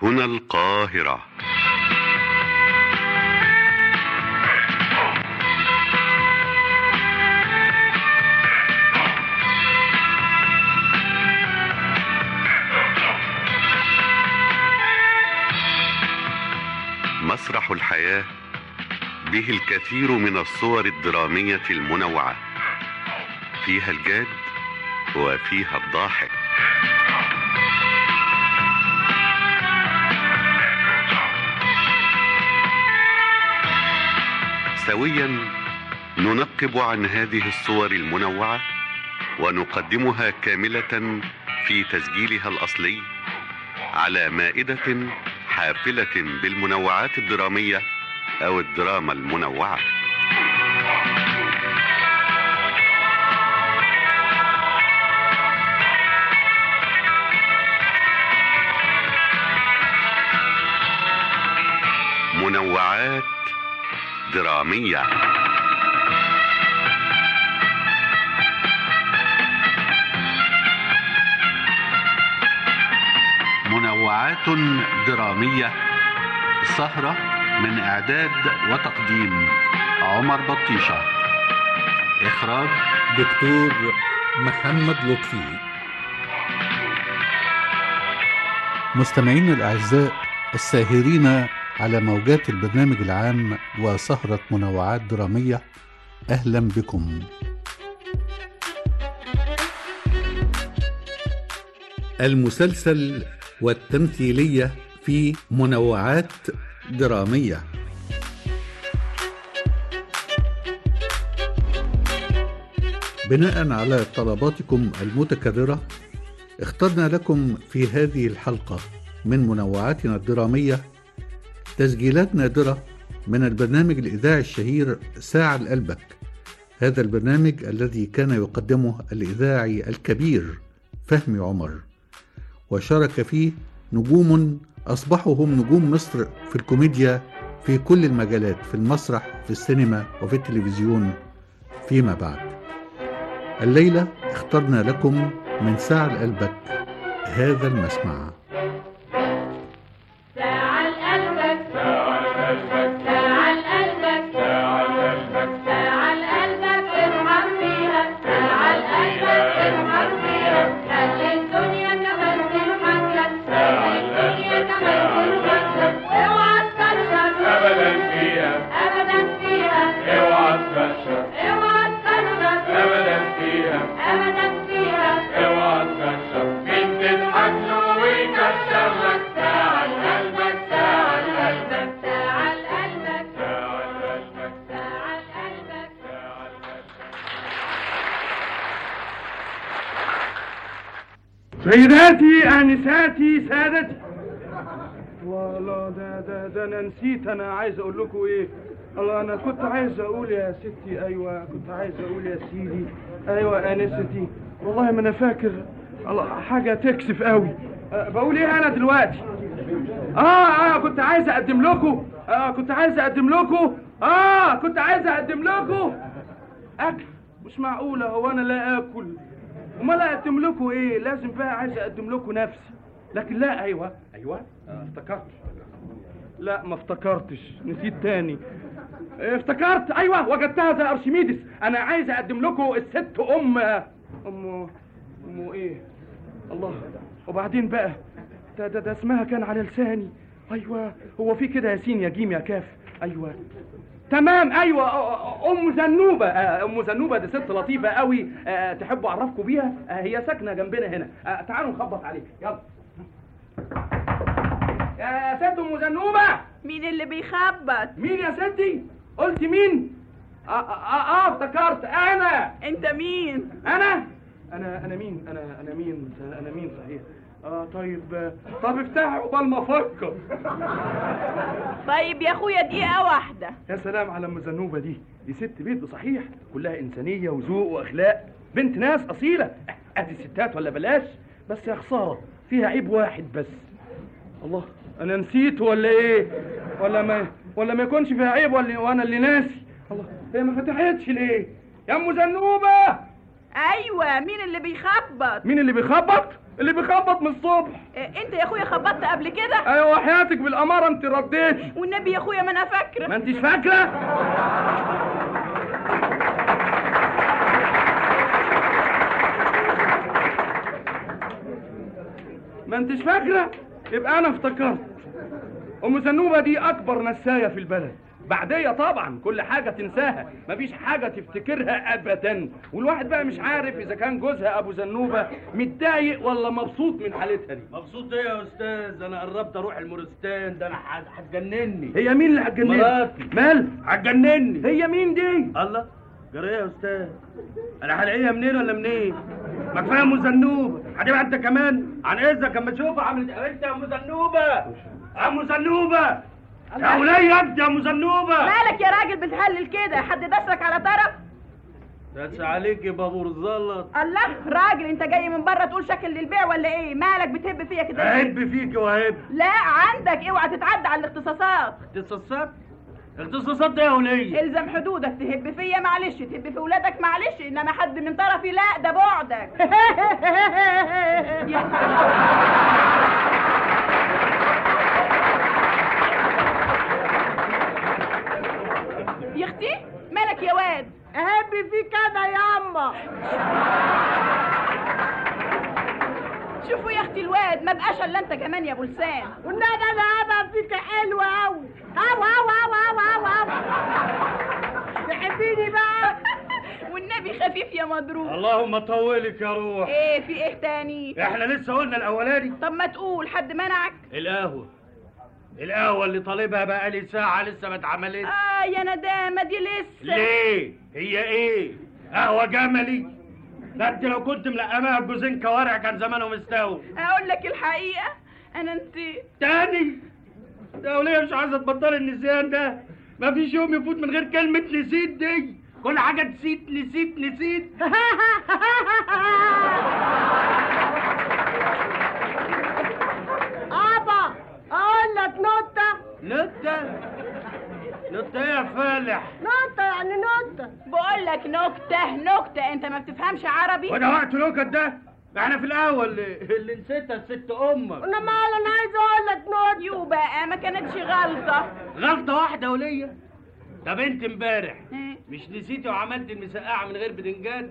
هنا القاهرة مسرح الحياة به الكثير من الصور الدرامية المنوعة فيها الجاد وفيها الضاحك سويا ننقب عن هذه الصور المنوعة ونقدمها كاملة في تسجيلها الأصلي على مائدة حافلة بالمنوعات الدرامية أو الدراما المنوعة منوعات درامية منوعات درامية سهرة من إعداد وتقديم عمر بطيشة إخراج دكتور محمد لطفي مستمعينا الأعزاء الساهرين على موجات البرنامج العام وسهرة منوعات درامية أهلا بكم المسلسل والتمثيلية في منوعات درامية بناء على طلباتكم المتكررة اخترنا لكم في هذه الحلقة من منوعاتنا الدرامية تسجيلات نادرة من البرنامج الإذاعي الشهير ساعة لقلبك هذا البرنامج الذي كان يقدمه الإذاعي الكبير فهمي عمر وشارك فيه نجوم أصبحوا هم نجوم مصر في الكوميديا في كل المجالات في المسرح في السينما وفي التلفزيون فيما بعد الليلة اخترنا لكم من ساعة لقلبك هذا المسمع ساعة لقلبك ساعة لقلبك ساعة لقلبك ساعة لقلبك ارحم فيها ساعة لقلبك ارحم فيها خلي الدنيا كمان تضحك لك خلي الدنيا كمان تضحك لك اوعى تكشر أبدا فيها ابدا فيها اوعى تكشر اوعى تكشر أبدا فيها ابدا فيها اوعى تكشر مين تضحك له ويكشر لك ساعة لقلبك ساعة لقلبك ساعة لقلبك ساعة لقلبك ساعة لقلبك ساعة لقلبك سيداتي انساتي سادتي والله ده ده ده انا نسيت انا عايز اقول لكم ايه الله انا كنت عايز اقول يا ستي ايوه كنت عايز اقول يا سيدي ايوه انستي والله ما انا فاكر الله حاجه تكسف قوي أه بقول ايه انا دلوقتي اه اه كنت عايز اقدم لكم اه كنت عايز اقدم لكم اه كنت عايز اقدم لكم اكل مش معقوله هو انا لا اكل امال اقدم لكم ايه لازم بقى عايز اقدم لكم نفسي لكن لا ايوه ايوه آه، افتكرت لا ما افتكرتش نسيت تاني آه، افتكرت ايوه وجدتها زي ارشميدس انا عايز اقدم لكم الست ام ام ام ايه الله وبعدين بقى ده ده, ده اسمها كان على لساني ايوه هو في كده ياسين يا جيم يا كاف ايوه تمام ايوه أ- أ- ام زنوبه آه، ام زنوبه دي ست لطيفه قوي آه، تحبوا اعرفكم بيها آه، هي ساكنه جنبنا هنا آه، تعالوا نخبط عليك يلا يا ست ام زنوبه مين اللي بيخبط مين يا ستي قلت مين اه اه, آه افتكرت انا انت مين انا انا انا مين انا انا مين انا مين صحيح اه طيب آه، طب افتحي عقبال ما افكر طيب يا اخويا دقيقة واحدة يا سلام على ام زنوبه دي دي ست بيت صحيح كلها انسانيه وذوق واخلاق بنت ناس اصيله ادي ستات ولا بلاش بس يا خساره فيها عيب واحد بس الله انا نسيت ولا ايه ولا ما ولا ما يكونش فيها عيب ولا وانا اللي ناسي الله هي ما فتحتش ليه يا ام زنوبه ايوه مين اللي بيخبط مين اللي بيخبط اللي بيخبط من الصبح إيه، انت يا اخويا خبطت قبل كده ايوه وحياتك بالاماره انت رديت والنبي يا اخويا ما انا ما فاكره انتش فاكره ما انتش فاكره يبقى انا افتكرت ام زنوبه دي اكبر نسايه في البلد بعدية طبعا كل حاجة تنساها مفيش حاجة تفتكرها أبدا والواحد بقى مش عارف إذا كان جوزها أبو زنوبة متضايق ولا مبسوط من حالتها دي مبسوط ايه يا استاذ انا قربت اروح المورستان ده انا هت- هتجنني هي مين اللي هتجنني؟ مراتي. مال؟ هتجنني هي مين دي؟ الله جرى ايه يا استاذ انا هلاقيها منين ولا منين ما كفايه ام زنوبه هتبقى انت كمان عن اذنك اما تشوفها عملت انت يا ام زنوبه يا ام زنوبه يا وليه انت يا ام زنوبه مالك يا راجل بتهلل كده حد دسك على طرف بس عليك يا بابور الزلط الله راجل انت جاي من بره تقول شكل للبيع ولا ايه مالك بتهب فيا كده ليه؟ اهب فيك وهب لا عندك اوعى تتعدى على الاختصاصات اختصاصات اختصاصات ده يا وليه الزم حدودك تهب فيا معلش تهب في ولادك معلش انما حد من طرفي لا ده بعدك يا اختي مالك يا واد اهب فيك انا ياما شوفوا يا اختي الواد ما بقاش الا انت كمان يا ابو لسان والنبي انا هبقى فيك حلوه قوي قوي قوي قوي قوي قوي تحبيني بقى والنبي خفيف يا مضروب اللهم طولك يا روح ايه في ايه تاني احنا لسه قلنا الاولاني طب ما تقول حد منعك القهوه القهوه اللي طالبها بقالي ساعه لسه ما اتعملتش اه يا ندامه دي لسه ليه هي ايه قهوه جملي ده انت لو كنت ملقماها بجوزين كوارع كان زمانه مستوي اقول لك الحقيقه انا نسيت تاني ده وليه مش عايزه تبطل النسيان ده مفيش يوم يفوت من غير كلمه نسيت دي كل حاجه نسيت نسيت نسيت ابا اقول لك نقطه نكته نكته ايه يا فالح نقطه يعني نقطه بقول لك نكته نكته انت ما بتفهمش عربي وده وقت نكت ده احنا في الاول اللي, اللي نسيتها الست امك انا ما انا عايز اقول لك نقطه يو بقى ما كانتش غلطه غلطه واحده وليا طب انت امبارح إيه؟ مش نسيتي وعملت المسقعه من غير بدنجان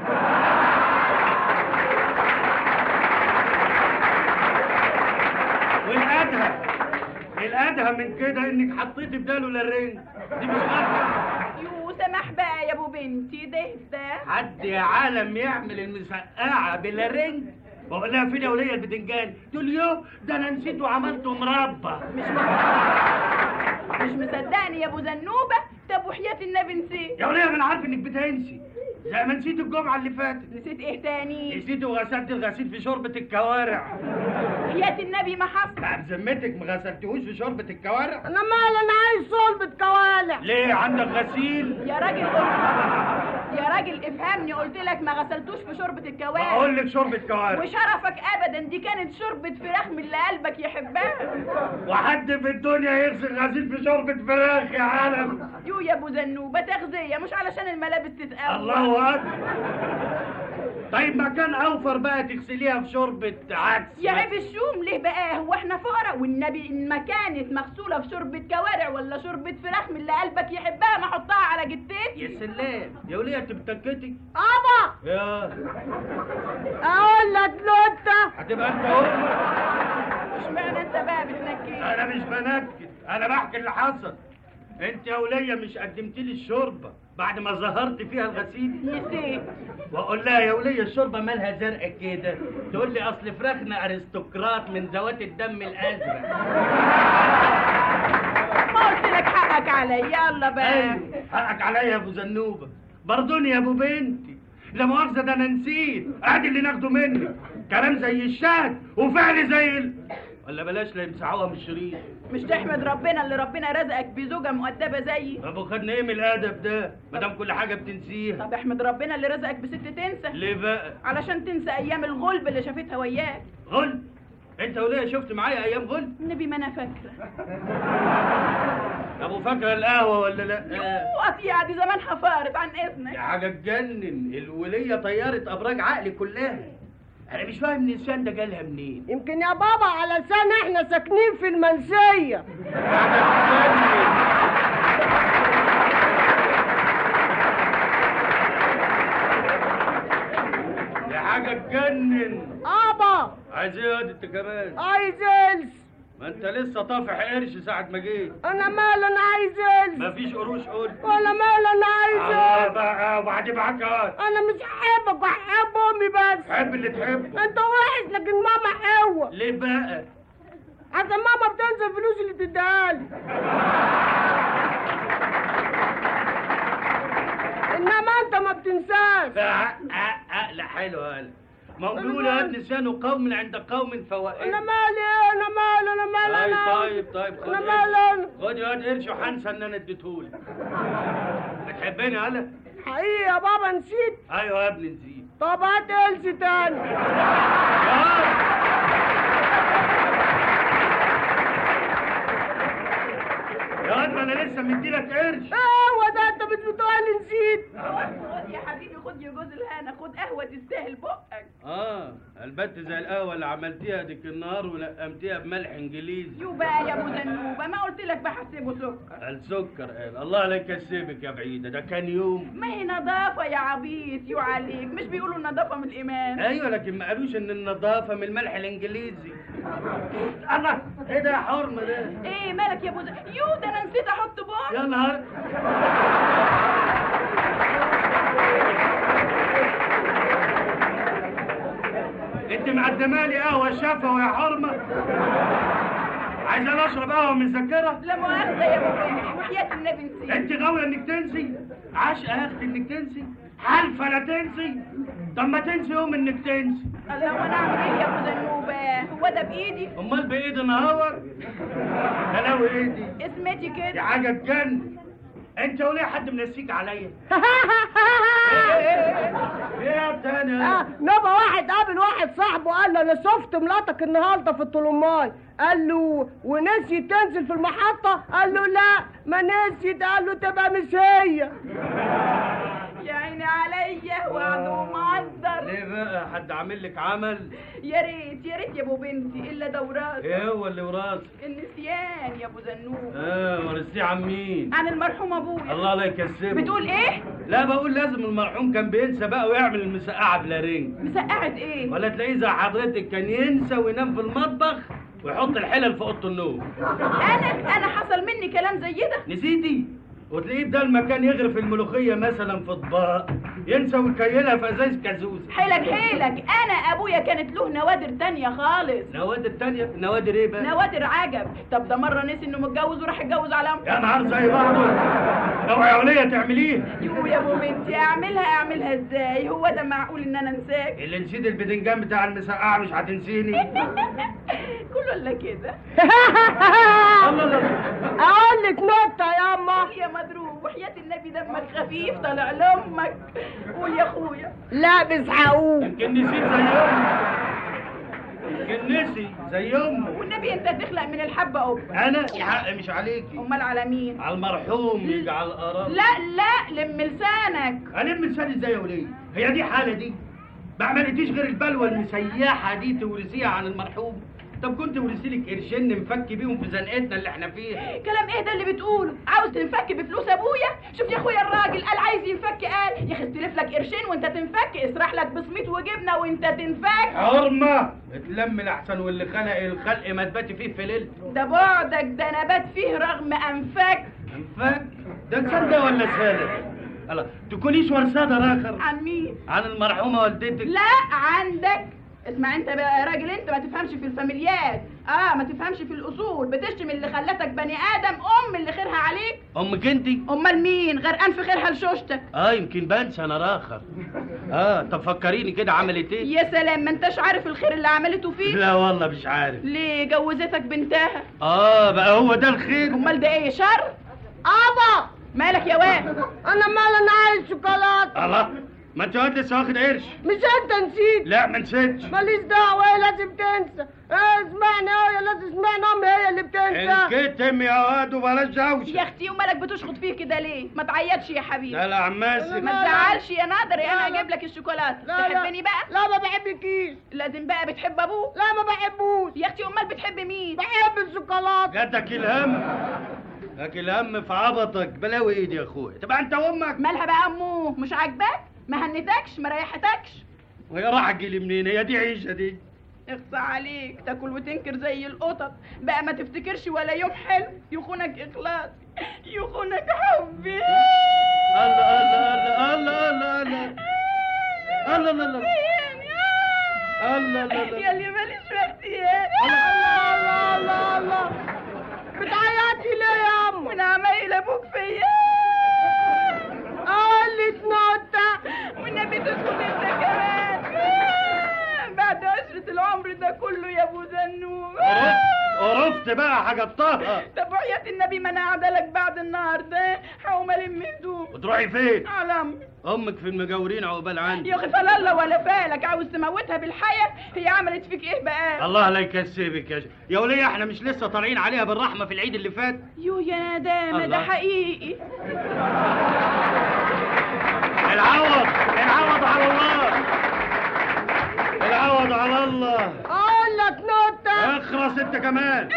والادهى الادهى من كده انك حطيتي بداله للرنج دي مش غلطه يو سمح بقى يا ابو بنتي ده ده حد يا عالم يعمل المسقعه بلا رنج بقول لها فين يا وليه البدنجان تقول يو ده انا نسيت وعملته مربى مش مصدقني يا ابو زنوبه طب وحياه النبي نسيت يا وليه ما انا عارف انك بتنسي زي ما نسيت الجمعه اللي فاتت نسيت ايه تاني نسيت وغسلت الغسيل في شوربه الكوارع حياه النبي ما حصل بعد ذمتك ما غسلتوش في شوربه الكوارع انا مال انا عايز صلبة كوالع ليه عندك غسيل يا راجل قلت يا راجل افهمني قلت لك ما غسلتوش في شوربة الكوارع بقول لك شوربه كوارع وشرفك ابدا دي كانت شوربة فراخ من اللي قلبك يحبها وحد في الدنيا يغسل غسيل في شوربه فراخ يا عالم يو يا ابو زنوبة تغذية مش علشان الملابس تتقوى الله اكبر طيب ما كان اوفر بقى تغسليها في شوربه عدس يا عيب الشوم ليه بقى هو احنا فقراء والنبي ان ما كانت مغسولة في شوربة كوارع ولا شوربة فراخ من اللي قلبك يحبها ما احطها على جتتي يا سلام يا وليه انت بتنكتي ابا يا اقول لك نوتة هتبقى انت اهو اشمعنى انت بقى بتنكي انا مش بنكد انا بحكي اللي حصل انت يا وليه مش قدمت لي الشوربه بعد ما ظهرت فيها الغسيل نسيت واقول لها يا وليه الشوربه مالها زرقاء كده تقول لي اصل فراخنا ارستقراط من ذوات الدم الازرق ما قلت لك حقك عليا يلا بقى ايوه حقك عليا يا ابو زنوبه برضوني يا ابو بنتي لا مؤاخذه ده انا نسيت ادي اللي ناخده منك كلام زي الشهد وفعل زي ال... ولا بلاش لا يمسحوها من الشريط مش تحمد ربنا اللي ربنا رزقك بزوجة مؤدبة زيي ابو خدنا ايه من الادب ده ما دام كل حاجه بتنسيها طب احمد ربنا اللي رزقك بست تنسى ليه بقى علشان تنسى ايام الغلب اللي شافتها وياك غل انت وليه شفت معايا ايام غل النبي ما انا فاكره ابو فاكره القهوه ولا لا يو قطيعة دي زمانها فارت عن دي اذنك حاجه تجنن الوليه طيرت ابراج عقلي كلها انا مش فاهم النسيان ده جالها منين يمكن يا بابا علشان احنا ساكنين في المنسية دي حاجه تجنن ابا عايز ايه يا انت كمان عايز إلس ما انت لسه طافح قرش ساعه ما جيت انا مال انا عايز إلس مفيش قروش قول ولا مال انا عايز آه إلس بقى وبعدين معاك اهو انا مش هحبك وهحب امي بس تحب اللي تحبه انت وحش لكن ماما حلوه ليه بقى عشان ماما بتنسى الفلوس اللي بتديها لي انما انت ما بتنساش آه، آه، آه، لا حلو هلا ما هو بيقول يا ابن لسان قوم عند قوم فوائد انا مالي ايه انا مالي انا مالي طيب انا طيب طيب خد انا قرش. مالي انا خد يا واد قرش وحنسى ان انا اديتهولك بتحبني هلا حقيقي يا بابا نسيت ايوه يا ابني نسيت طب هات إلس تاني يا واد. يا واد ما انا لسه مديلك قرش ايوه ده انت مش بتقولي نسيت خد يا حبيبي خد يا جوز الهنا خد قهوه تستاهل بقك اه البت زي القهوه اللي عملتيها ديك النهار ولقمتيها بملح انجليزي يو بقى يا ابو زنوبه ما قلت لك بحسبه سكر السكر قال الله لا يكسبك يا بعيده ده كان يوم ما هي نظافه يا عبيط يو عليك مش بيقولوا النظافه من الايمان ايوه لكن ما قالوش ان النظافه من الملح الانجليزي الله ايه ده يا حرم ده ايه مالك يا ابو زنوبه يو ده انا نسيت احط بقى يا نهار انت مقدمه لي قهوه شفا يا حرمه عايزه اشرب قهوه مسكره لا مؤاخذه يا ابو بنتي وحياه النبي نسيت انت غاويه انك تنسي عاشقه يا اختي انك تنسي حالفه لا تنسي طب ما تنسي يوم انك تنسي الله وانا اعمل ايه يا ابو زنوبه هو ده بايدي امال بايدي نهار ده لو ايدي اسمتي دي كده حاجه تجنن انت وليه حد منسيك عليا ايه يا تاني آه، نبقى واحد قابل واحد صاحبه قال له انا شفت مراتك النهارده في الطلماي قال له ونسيت تنزل في المحطه قال له لا ما نسيت قال له تبقى مش هي يا عيني عليا وعده معذر ليه بقى حد عامل لك عمل يا ريت يا ريت يا ابو بنتي الا دورات ايه هو اللي وراسك النسيان يا ابو زنوب اه ورثتيه عن مين عن المرحوم ابويا الله لا يكسبه بتقول ايه لا بقول لازم المرحوم كان بينسى بقى ويعمل المسقعه بلا رنج مسقعه ايه ولا تلاقيه زي حضرتك كان ينسى وينام في المطبخ ويحط الحلل في اوضه النوم انا انا حصل مني كلام زي ده نسيتي وتلاقيه بدل ما كان يغرف الملوخيه مثلا في اطباق ينسى ويكيلها في ازاز كازوزه حيلك حيلك انا ابويا كانت له نوادر تانية خالص نوادر تانية نوادر ايه بقى؟ نوادر عجب طب ده مره نسي انه متجوز وراح يتجوز على أم- يا نهار زي بعضه لو يا وليه تعمليه يو يا ابو بنتي اعملها اعملها ازاي هو ده معقول ان انا انساك اللي نسيت البدنجان بتاع المسقعه مش هتنسيني كله الا كده الله الله اقول لك نقطه يا اما قول يا مضروب وحياة النبي دمك خفيف طالع لامك قول يا اخويا لا مش هقول يمكن نسيت زي امي يمكن نسي زي امه والنبي انت تخلق من الحبه قبه انا الحق مش عليكي امال على مين على المرحوم يجعل القرار لا لا لم لسانك الم لساني ازاي يا وليه هي دي حاله دي ما عملتيش غير البلوه المسيحه دي تورثيها عن المرحوم طب كنت ورثي لك قرشين نفك بيهم في زنقتنا اللي احنا فيها كلام ايه ده اللي بتقوله عاوز تنفك بفلوس ابويا شوف يا اخويا الراجل قال عايز ينفك قال يا اخي استلف لك قرشين وانت تنفك اسرح لك بسميط وجبنه وانت تنفك حرمه اتلم الاحسن واللي خلق الخلق ما تباتي فيه في ليلته ده بعدك ده نبات فيه رغم انفك انفك ده تصدق ولا سالك الله تكونيش ورثه اخر عن مين عن المرحومه والدتك لا عندك اسمع انت بقى يا راجل انت ما تفهمش في الفاميليات اه ما تفهمش في الاصول بتشتم اللي خلتك بني ادم ام اللي خيرها عليك امك انتي امال مين غرقان في خيرها لشوشتك اه يمكن بنسى انا راخر اه طب فكريني كده عملت ايه يا سلام ما انتش عارف الخير اللي عملته فيه لا والله مش عارف ليه جوزتك بنتها اه بقى هو ده الخير امال ده ايه شر ابا مالك يا واد انا مال انا عايز شوكولاته الله ما انت واد لسه واخد قرش مش انت نسيت لا ما نسيتش ماليش دعوه هي لازم تنسى اه اسمعني هي لازم اسمعني امي هي اللي بتنسى انت الكتم يا واد وبلاش يا دوشه اختي ومالك بتشخط فيه كده ليه ما تعيطش يا حبيبي لا لا عماسي ما تزعلش يا نادر انا اجيب لك الشوكولاته لا، لا. تحبني بقى لا ما بحبكيش لازم بقى بتحب ابوه لا ما بحبوش يا اختي امال بتحب مين بحب الشوكولاته جاتك الهم جاتك الهم في عبطك بلاوي ايدي يا اخويا تبقى انت وامك مالها بقى امه مش عاجباك ما هنتكش ما ريحتكش وهي راح تجيلي منين هي دي عيشه دي اخصى عليك تاكل وتنكر زي القطط بقى ما تفتكرش ولا يوم حلو يخونك اخلاص يخونك حبي الله الله الله الله الله الله الله الله الله الله الله الله يا اللي ماليش وقت يا الله الله الله الله بتعيطي ليه يا ام من عمايل ابوك فيا قالت نوتة والنبي تسكت انت كمان بعد عشرة العمر ده كله يا ابو زنوب قرفت بقى حاجطها طب وحياة النبي ما انا قاعده لك بعد النهار ده هقوم الم هدوم وتروحي فين على أمي. امك في المجاورين عقبال عندي يا اخي فلا ولا فالك عاوز تموتها بالحياة هي عملت فيك ايه بقى الله لا يكسبك يا ش... يا وليه احنا مش لسه طالعين عليها بالرحمه في العيد اللي فات يو يا ندامة ده الله. حقيقي العوض العوض على الله العوض على الله قالت نوتة اخرس انت كمان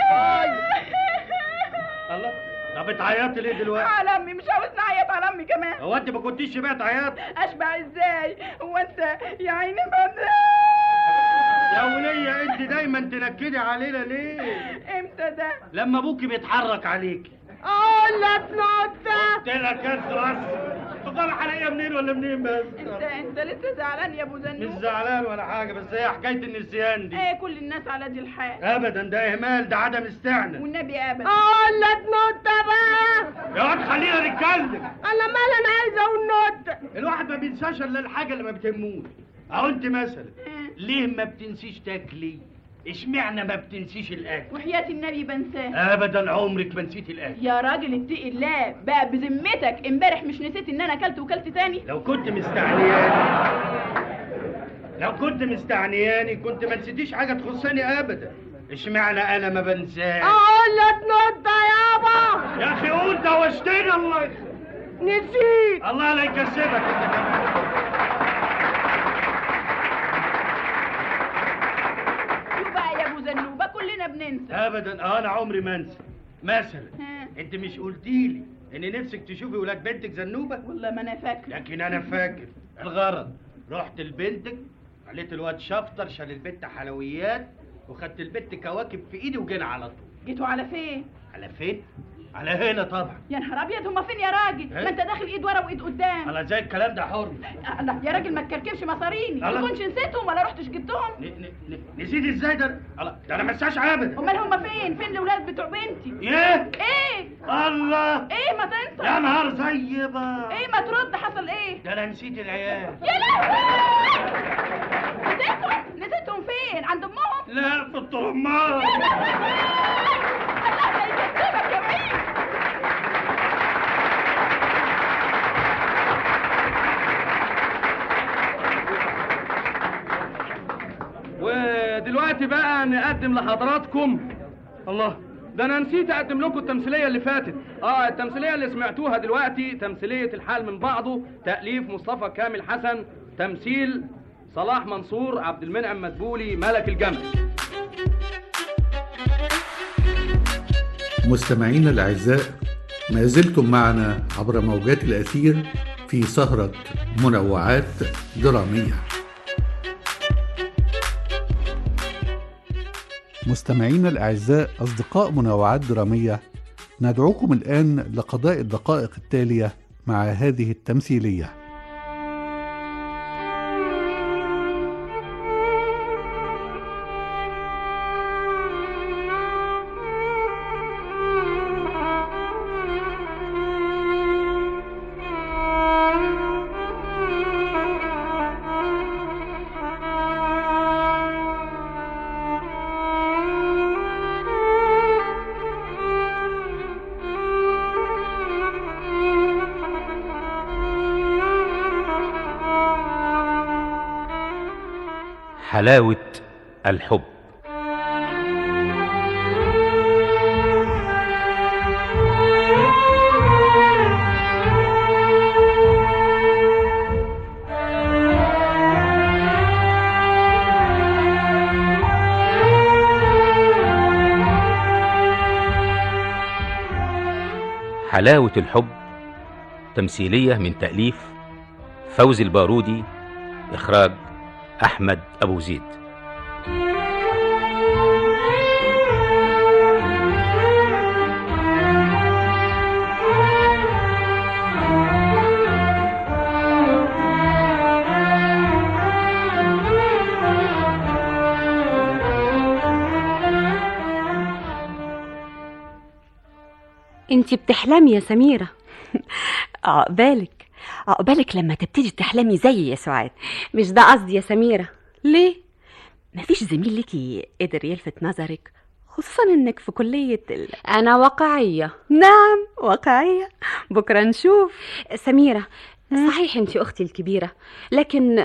الله طب بتعيطي ليه دلوقتي على امي مش عاوز نعيط على امي كمان هو انت ما كنتيش شبعت عياط اشبع ازاي هو انت يا عيني ما يا وليه انت دايما تنكدي علينا ليه امتى ده لما ابوكي بيتحرك عليك قالت نوتة قلت لك اخرس تطلع عليا منين ولا منين بس انت انت لسه زعلان يا ابو مش زنوب زعلان ولا حاجه بس هي حكايه النسيان دي ايه كل الناس على دي الحال ابدا ده اهمال ده عدم استعنى والنبي ابدا قالت نوتة بقى يا واد خلينا نتكلم انا مال انا عايزة اقول نوتة الواحد ما بينساش الا الحاجه اللي ما بتهموش اهو انت مثلا ليه ما بتنسيش تاكلي اشمعنى ما بتنسيش الاكل وحياة النبي بنساه ابدا عمرك ما نسيت الاكل يا راجل اتقي الله بقى بذمتك امبارح مش نسيت ان انا اكلت وكلت تاني لو كنت مستعنياني لو كنت مستعنياني كنت ما نسيتيش حاجه تخصني ابدا اشمعنى انا ما بنساش قالت نوتة يابا يا اخي قول دوشتني الله يخ- نسيت الله لا يكسبك انت كمان شو بقى يا ابو زنوبه كلنا بننسى ابدا انا عمري ما انسى مثلا ها. انت مش قلتي لي ان نفسك تشوفي ولاد بنتك زنوبه والله ما انا فاكره لكن انا فاكر الغرض رحت لبنتك خليت الواد شفطر شال البت حلويات وخدت البت كواكب في ايدي وجينا على طول جيتوا على فين على فين على هنا طبعا يا نهار ابيض هما فين يا راجل ها؟ ما انت داخل ايد ورا وايد قدام على زي الكلام ده حر الله يا راجل ما تكركبش مصاريني الله. ما كنتش نسيتهم ولا رحتش جبتهم ن- ن- ن- نسيت ازاي ده الله ده انا ما انساش ابدا امال هما فين فين الاولاد بتوع بنتي ايه ايه الله ايه ما تنسى يا نهار زي ما ايه ما ترد حصل ايه ده انا نسيت العيال يا لهوي نسيتهم نسيتهم فين عند امهم لا في الطرمات الله لا يكسبك يا بعيد ودلوقتي بقى نقدم لحضراتكم الله ده انا نسيت اقدم لكم التمثيليه اللي فاتت اه التمثيليه اللي سمعتوها دلوقتي تمثيليه الحال من بعضه تاليف مصطفى كامل حسن تمثيل صلاح منصور عبد المنعم مدبولي ملك الجمل مستمعينا الأعزاء ما زلتم معنا عبر موجات الأثير في سهرة منوعات درامية مستمعينا الأعزاء أصدقاء منوعات درامية ندعوكم الآن لقضاء الدقائق التالية مع هذه التمثيلية حلاوة الحب حلاوة الحب تمثيلية من تأليف فوزي البارودي إخراج أحمد أبو زيد انت بتحلمي يا سميرة عقبالك عقبالك لما تبتدي تحلمي زيي يا سعاد مش ده قصدي يا سميرة ليه؟ مفيش زميل ليكي قدر يلفت نظرك خصوصا انك في كلية ال... انا واقعية نعم واقعية بكرة نشوف سميرة صحيح انت اختي الكبيرة لكن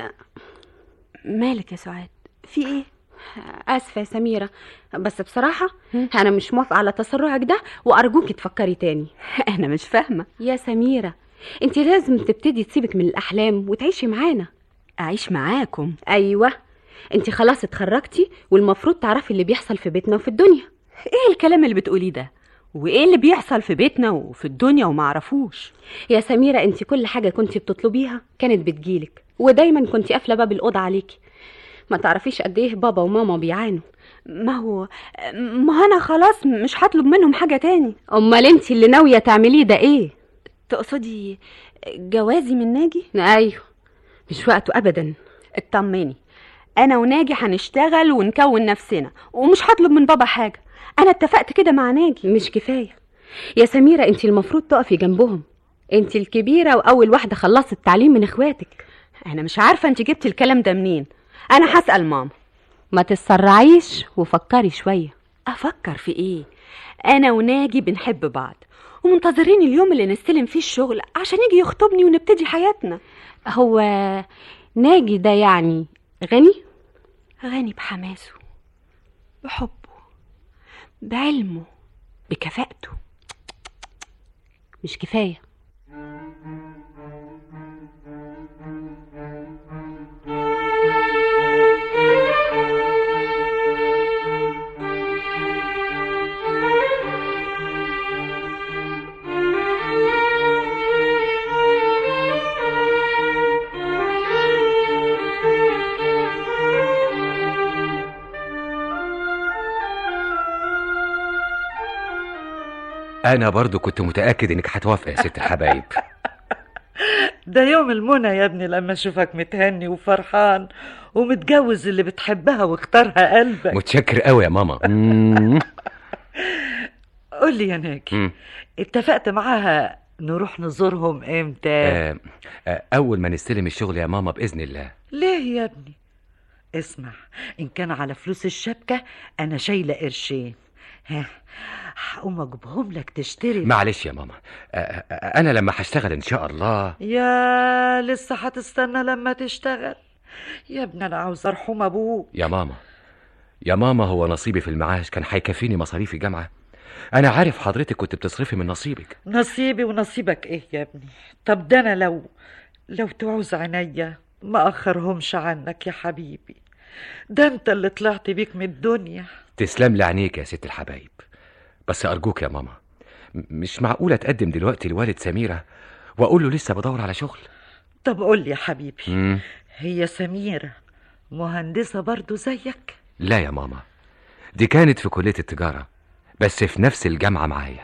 مالك يا سعاد في ايه؟ اسفة يا سميرة بس بصراحة انا مش موافقة على تسرعك ده وارجوكي تفكري تاني انا مش فاهمة يا سميرة انت لازم تبتدي تسيبك من الاحلام وتعيشي معانا اعيش معاكم ايوه انت خلاص اتخرجتي والمفروض تعرفي اللي بيحصل في بيتنا وفي الدنيا ايه الكلام اللي بتقوليه ده وايه اللي بيحصل في بيتنا وفي الدنيا ومعرفوش يا سميرة انت كل حاجة كنت بتطلبيها كانت بتجيلك ودايما كنت قافلة باب الأوضة عليكي ما تعرفيش قد ايه بابا وماما بيعانوا ما هو ما انا خلاص مش هطلب منهم حاجة تاني امال انت اللي ناوية تعمليه ده ايه تقصدي جوازي من ناجي ايوه مش وقته ابدا اطمني انا وناجي هنشتغل ونكون نفسنا ومش هطلب من بابا حاجة انا اتفقت كده مع ناجي مش كفاية يا سميرة انت المفروض تقفي جنبهم انت الكبيرة واول واحدة خلصت التعليم من اخواتك انا مش عارفة انت جبتي الكلام ده منين انا هسأل ماما ما تتسرعيش وفكري شوية افكر في ايه انا وناجي بنحب بعض ومنتظرين اليوم اللي نستلم فيه الشغل عشان يجي يخطبني ونبتدي حياتنا هو ناجي ده يعني غني غني بحماسه بحبه بعلمه بكفاءته مش كفايه انا برضو كنت متاكد انك هتوافق يا ست الحبايب ده يوم المنى يا ابني لما اشوفك متهني وفرحان ومتجوز اللي بتحبها واختارها قلبك متشكر قوي يا ماما مم. قول لي يا ناجي مم. اتفقت معاها نروح نزورهم امتى آه، آه، اول ما نستلم الشغل يا ماما باذن الله ليه يا ابني اسمع ان كان على فلوس الشبكة انا شايلة قرشين ها هقوم اجيبهم لك تشتري معلش يا ماما آه، آه، انا لما هشتغل ان شاء الله يا لسه هتستنى لما تشتغل يا ابني انا عاوز ارحم ابوك يا ماما يا ماما هو نصيبي في المعاش كان هيكفيني مصاريف الجامعه انا عارف حضرتك كنت بتصرفي من نصيبك نصيبي ونصيبك ايه يا ابني طب ده انا لو لو تعوز عينيا ما اخرهمش عنك يا حبيبي ده انت اللي طلعت بيك من الدنيا تسلم لي عينيك يا ست الحبايب بس ارجوك يا ماما م- مش معقوله اتقدم دلوقتي لوالد سميره واقول له لسه بدور على شغل طب قول لي يا حبيبي مم. هي سميرة مهندسة برضو زيك لا يا ماما دي كانت في كليه التجاره بس في نفس الجامعه معايا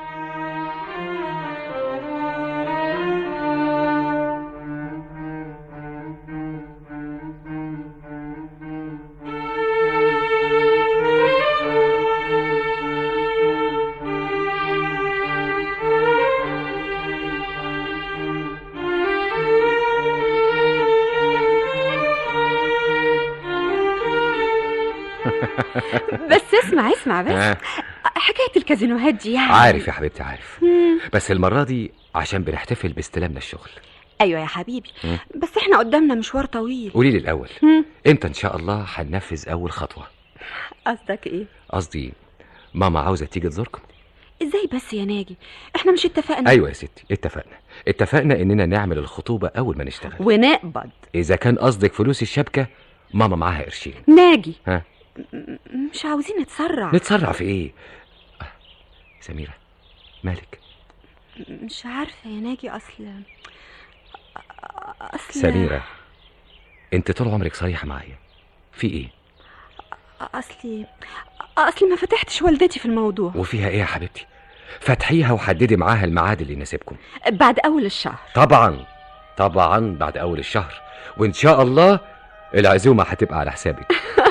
بس اسمع اسمع بس آه. حكاية الكازينوهات دي يعني عارف يا حبيبتي عارف مم. بس المره دي عشان بنحتفل باستلامنا الشغل ايوه يا حبيبي مم. بس احنا قدامنا مشوار طويل قولي لي الاول مم. امتى ان شاء الله هننفذ اول خطوه قصدك ايه قصدي ماما عاوزه تيجي تزوركم ازاي بس يا ناجي احنا مش اتفقنا ايوه يا ستي اتفقنا اتفقنا اننا نعمل الخطوبه اول ما نشتغل ونقبض اذا كان قصدك فلوس الشبكه ماما معاها قرشين ناجي ها م- مش عاوزين نتسرع نتسرع في ايه آه، سميره مالك مش عارفة يا ناجي أصل أصل سميرة انت طول عمرك صريحة معايا في ايه أصلي أصلي ما فتحتش والدتي في الموضوع وفيها ايه يا حبيبتي فتحيها وحددي معاها الميعاد اللي يناسبكم بعد أول الشهر طبعا طبعا بعد اول الشهر وان شاء الله العزومة هتبقى على حسابك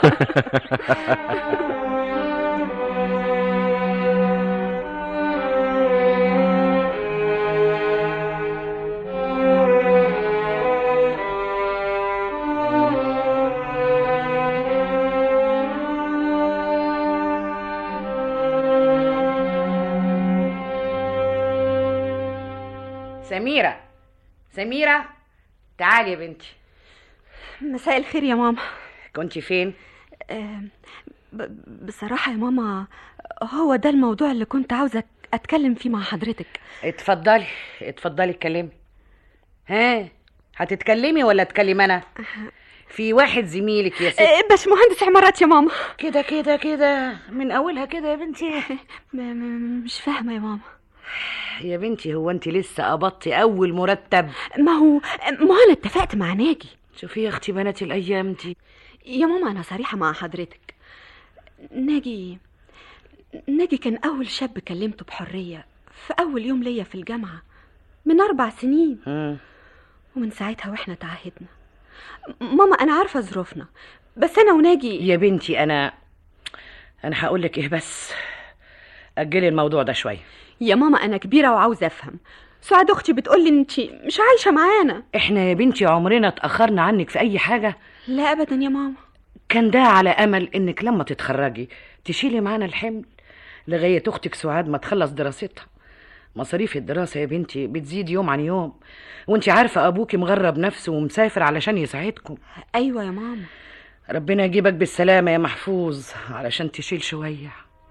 سميرة سميرة تعالي يا بنتي مساء الخير يا ماما كنت فين آه، ب- بصراحة يا ماما هو ده الموضوع اللي كنت عاوزة أتكلم فيه مع حضرتك اتفضلي اتفضلي اتكلمي ها هتتكلمي ولا اتكلم انا في واحد زميلك يا ست آه، باشمهندس عمارات يا ماما كده كده كده من اولها كده يا بنتي م- م- مش فاهمة يا ماما يا بنتي هو انت لسه قبضتي اول مرتب ما هو ما أنا اتفقت مع ناجي شوفي يا اختي بنات الايام دي يا ماما أنا صريحة مع حضرتك ناجي ناجي كان أول شاب كلمته بحرية في أول يوم ليا في الجامعة من أربع سنين مم. ومن ساعتها وإحنا تعهدنا ماما أنا عارفة ظروفنا بس أنا وناجي يا بنتي انا انا هقول لك ايه بس اجلي الموضوع ده شويه يا ماما أنا كبيرة وعاوزة أفهم سعاد أختي بتقولي أنت مش عايشة معانا احنا يا بنتي عمرنا اتاخرنا عنك في اي حاجه لا أبدا يا ماما كان ده على امل انك لما تتخرجي تشيلي معانا الحمل لغايه اختك سعاد ما تخلص دراستها مصاريف الدراسه يا بنتي بتزيد يوم عن يوم وانت عارفه ابوكي مغرب نفسه ومسافر علشان يساعدكم أيوة يا ماما ربنا يجيبك بالسلامه يا محفوظ علشان تشيل شويه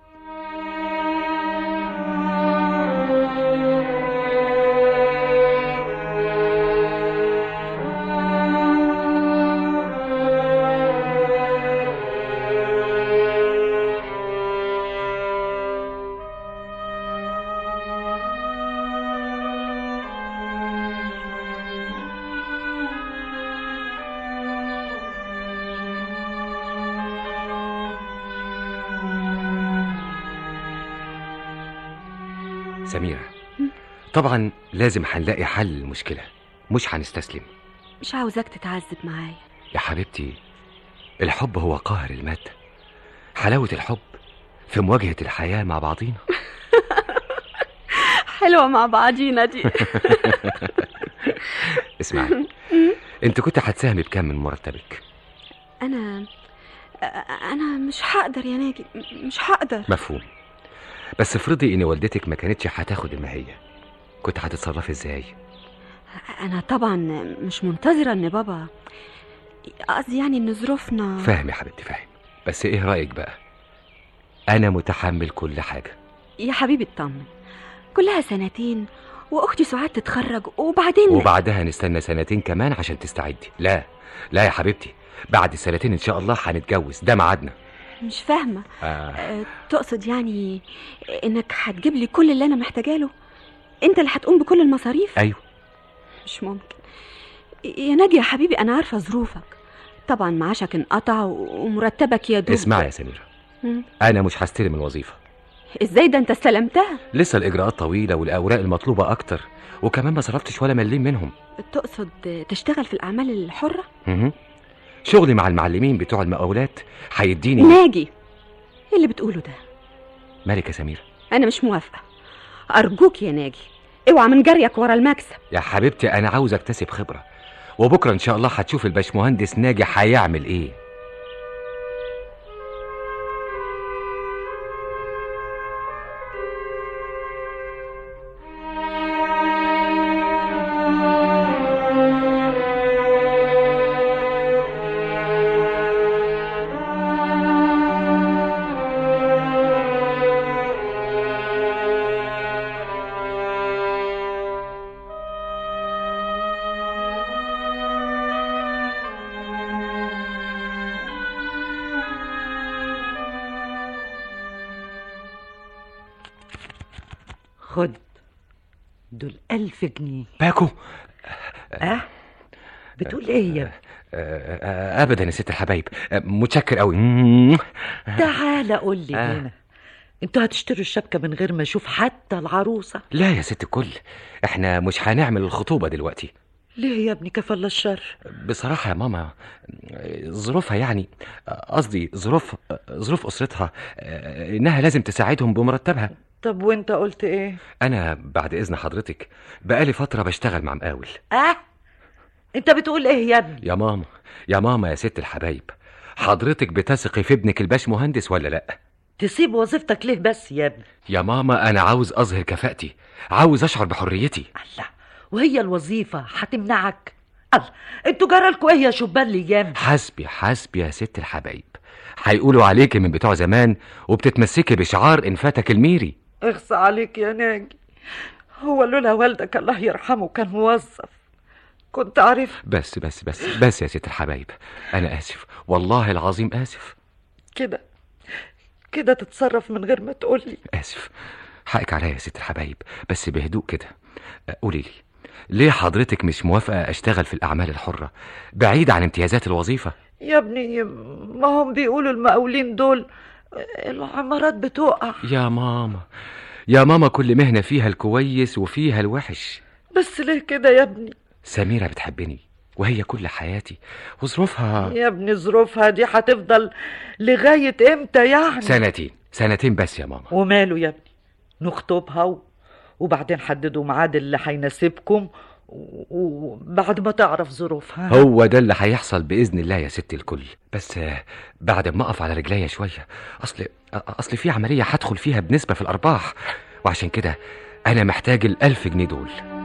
سميرة طبعا لازم هنلاقي حل للمشكلة مش هنستسلم مش عاوزاك تتعذب معايا يا حبيبتي الحب هو قاهر المادة حلاوة الحب في مواجهة الحياة مع بعضينا حلوة مع بعضينا دي اسمعي انت كنت هتساهمي بكام من مرتبك أنا أنا مش هقدر يا ناجي مش هقدر مفهوم بس افرضي ان والدتك ما كانتش هتاخد المهية كنت هتتصرفي ازاي أنا طبعا مش منتظرة إن بابا قصدي يعني إن ظروفنا فاهم يا حبيبتي فاهم بس ايه رأيك بقى انا متحمل كل حاجة يا حبيبي اطمن كلها سنتين وأختي سعاد تتخرج وبعدين وبعدها نستنى سنتين كمان عشان تستعدي لا لا يا حبيبتي بعد السنتين ان شاء الله هنتجوز ده ميعادنا مش فاهمة آه. أه، تقصد يعني إنك هتجيب لي كل اللي أنا محتاجة له أنت اللي هتقوم بكل المصاريف ايوه مش ممكن يا ناجي يا حبيبي أنا عارفة ظروفك طبعا معاشك انقطع ومرتبك يا دوب اسمعي يا سميرة مم. انا مش هستلم الوظيفة ازاي ده انت استلمتها لسه الاجراءات طويلة والاوراق المطلوبة اكتر وكمان ما صرفتش ولا مليم منهم تقصد تشتغل في الأعمال الحرة مهم. شغلي مع المعلمين بتوع المقاولات هيديني ناجي ايه اللي بتقوله ده مالك يا سميرة أنا مش موافقة أرجوك يا ناجي اوعى من جريك ورا المكسب يا حبيبتي انا عاوز اكتسب خبرة وبكرة ان شاء الله هتشوف الباشمهندس ناجي هيعمل ايه خد دول ألف جنيه باكو أه بتقول إيه يا ابني آه، آه، ابدا يا ست الحبايب آه، متشكر قوي تعالى قول لي آه. هنا انتوا هتشتروا الشبكة من غير ما اشوف حتى العروسة لا يا ست الكل احنا مش هنعمل الخطوبة دلوقتي ليه يا ابني كفل الشر بصراحة يا ماما ظروفها يعني قصدي ظروف ظروف أسرتها آه، إنها لازم تساعدهم بمرتبها طب وانت قلت ايه أنا بعد إذن حضرتك بقالي فترة بشتغل مع مقاول اه انت بتقول ايه يا ابني يا ماما يا ماما يا ست الحبايب حضرتك بتثقي في ابنك الباش مهندس ولا لأ تسيب وظيفتك ليه بس يا ابني يا ماما أنا عاوز أظهر كفاءتي عاوز أشعر بحريتي الله وهي الوظيفة هتمنعك الله انتوا جرالكوا ايه يا شبان الايام حسبي حسبي يا ست الحبايب هيقولوا عليكي من بتوع زمان وبتتمسكي بشعار إن فاتك الميري اخصى عليك يا ناجي هو لولا والدك الله يرحمه كان موظف كنت عارف بس بس بس بس يا ست الحبايب أنا آسف والله العظيم آسف كده كده تتصرف من غير ما تقولي آسف حقك عليا يا ست الحبايب بس بهدوء كده أه، قولي لي ليه حضرتك مش موافقة أشتغل في الأعمال الحرة بعيد عن امتيازات الوظيفة يا ابني ما هم بيقولوا المقاولين دول العمارات بتقع يا ماما يا ماما كل مهنة فيها الكويس وفيها الوحش بس ليه كده يا ابني سميرة بتحبني وهي كل حياتي وظروفها يا ابني ظروفها دي هتفضل لغاية امتى يعني سنتين سنتين بس يا ماما وماله يا ابني نخطبها و... وبعدين حددوا ميعاد اللي هيناسبكم و- وبعد ما تعرف ظروفها هو ده اللي هيحصل بإذن الله يا ست الكل بس آه، بعد ما أقف على رجليا شوية أصل أصل في عملية هدخل فيها بنسبة في الأرباح وعشان كده أنا محتاج الألف جنيه دول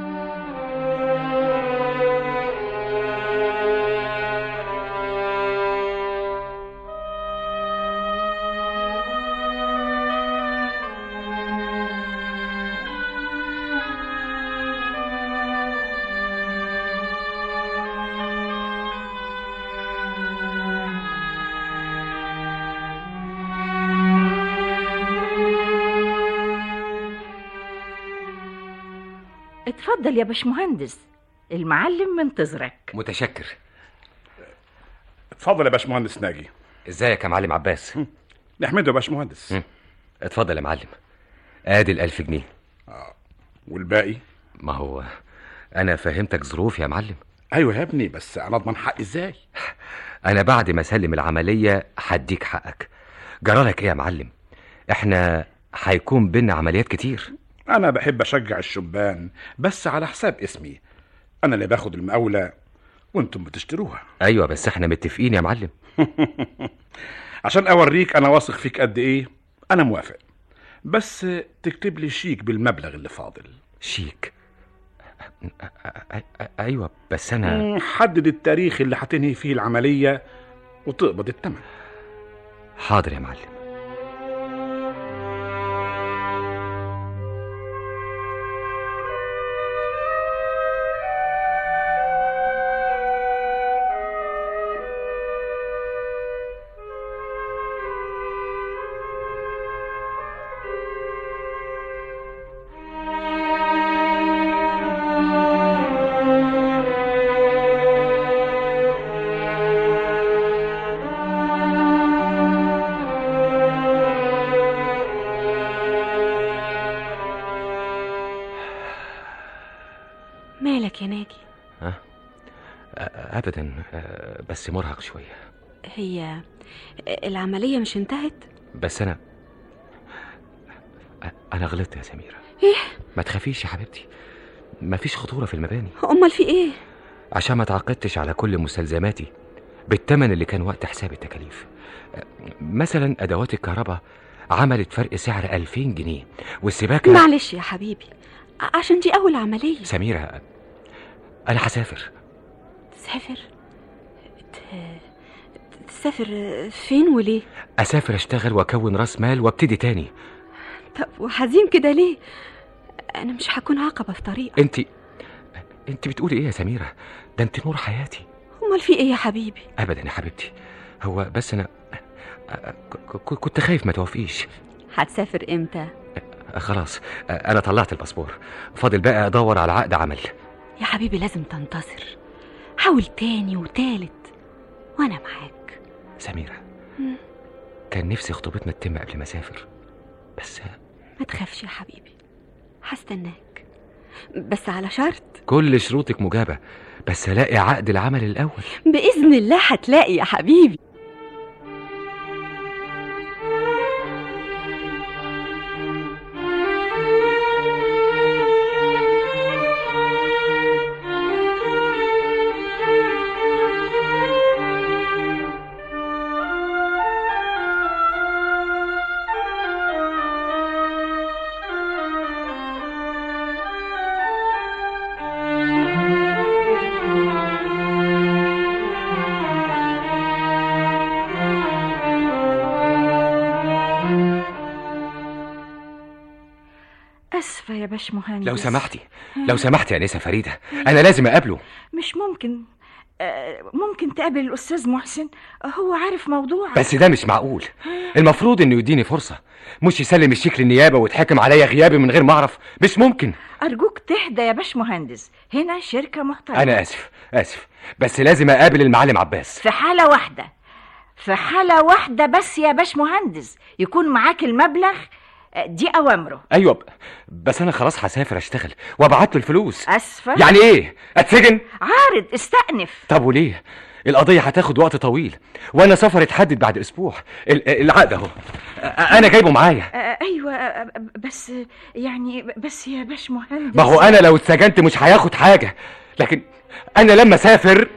اتفضل يا باشمهندس المعلم منتظرك متشكر اتفضل يا باشمهندس ناجي ازيك يا معلم عباس نحمده يا باشمهندس اتفضل يا معلم ادي الألف جنيه والباقي ما هو أنا فهمتك ظروف يا معلم ايوه يا ابني بس انا اضمن حقي ازاي أنا بعد ما أسلم العملية هديك حقك جرالك إيه يا معلم إحنا هيكون بينا عمليات كتير انا بحب اشجع الشبان بس على حساب اسمي انا اللي باخد المقاولة وانتم بتشتروها أيوة بس إحنا متفقين يا معلم عشان اوريك انا واثق فيك قد ايه انا موافق بس تكتب لي شيك بالمبلغ اللي فاضل شيك أيوة بس أنا مم، حدد التاريخ اللي هتنهي فيه العملية وتقبض الثمن حاضر يا معلم مالك يا ناجي ها؟ أ- أبدا أ- بس مرهق شوية هي العملية مش انتهت بس أنا أ- أنا غلطت يا سميرة ايه ما تخافيش يا حبيبتي مفيش خطورة في المباني امال في ايه عشان ما تعقدتش على كل مستلزماتي بالثمن اللي كان وقت حساب التكاليف أ- مثلا أدوات الكهرباء عملت فرق سعر 2000 جنيه والسباكة معلش يا حبيبي ع- عشان دي اول عملية سميرة أنا هسافر تسافر ت- تسافر فين وليه أسافر أشتغل وأكون رأس مال وابتدي تاني طب وحزين كده ليه انا مش هكون عقبة في طريقك أنت أنت بتقولي إيه يا سميرة ده أنت نور حياتي امال في ايه يا حبيبي ابدا يا حبيبتي هو بس انا ك- ك- كنت خايف ما توافقيش هتسافر امتى آه، خلاص آه، انا طلعت الباسبور فاضل بقى ادور على عقد عمل يا حبيبي لازم تنتصر حاول تاني وتالت وانا معاك سميرة مم. كان نفسي خطوبتنا تتم قبل ما اسافر بس ما تخافش يا حبيبي هستناك بس على شرط كل شروطك مجابة بس الاقي عقد العمل الاول بإذن الله هتلاقي يا حبيبي اسفه يا باش مهندس لو سمحتي لو سمحتي يا نسا فريدة انا لازم اقابله مش ممكن آه، ممكن تقابل الاستاذ محسن هو عارف موضوع بس ده مش معقول المفروض انه يديني فرصة مش يسلم الشيك للنيابة ويتحكم عليا غيابي من غير ما اعرف مش ممكن ارجوك تهدى يا باش مهندس هنا شركه محترمه انا اسف اسف بس لازم اقابل المعلم عباس في حاله واحده في حاله واحده بس يا باش مهندس يكون معاك المبلغ آه، دي اوامره ايوه ب- بس انا خلاص هسافر اشتغل وابعت له الفلوس اسفه يعني ايه اتسجن عارض استأنف طب وليه القضية هتاخد وقت طويل وانا سفر اتحدد بعد اسبوع ال- العقد اهو أ- انا جايبه معايا آه، ايوه آه، بس يعني بس يا باش مهندس ما هو انا لو اتسجنت مش هياخد حاجة لكن انا لما اسافر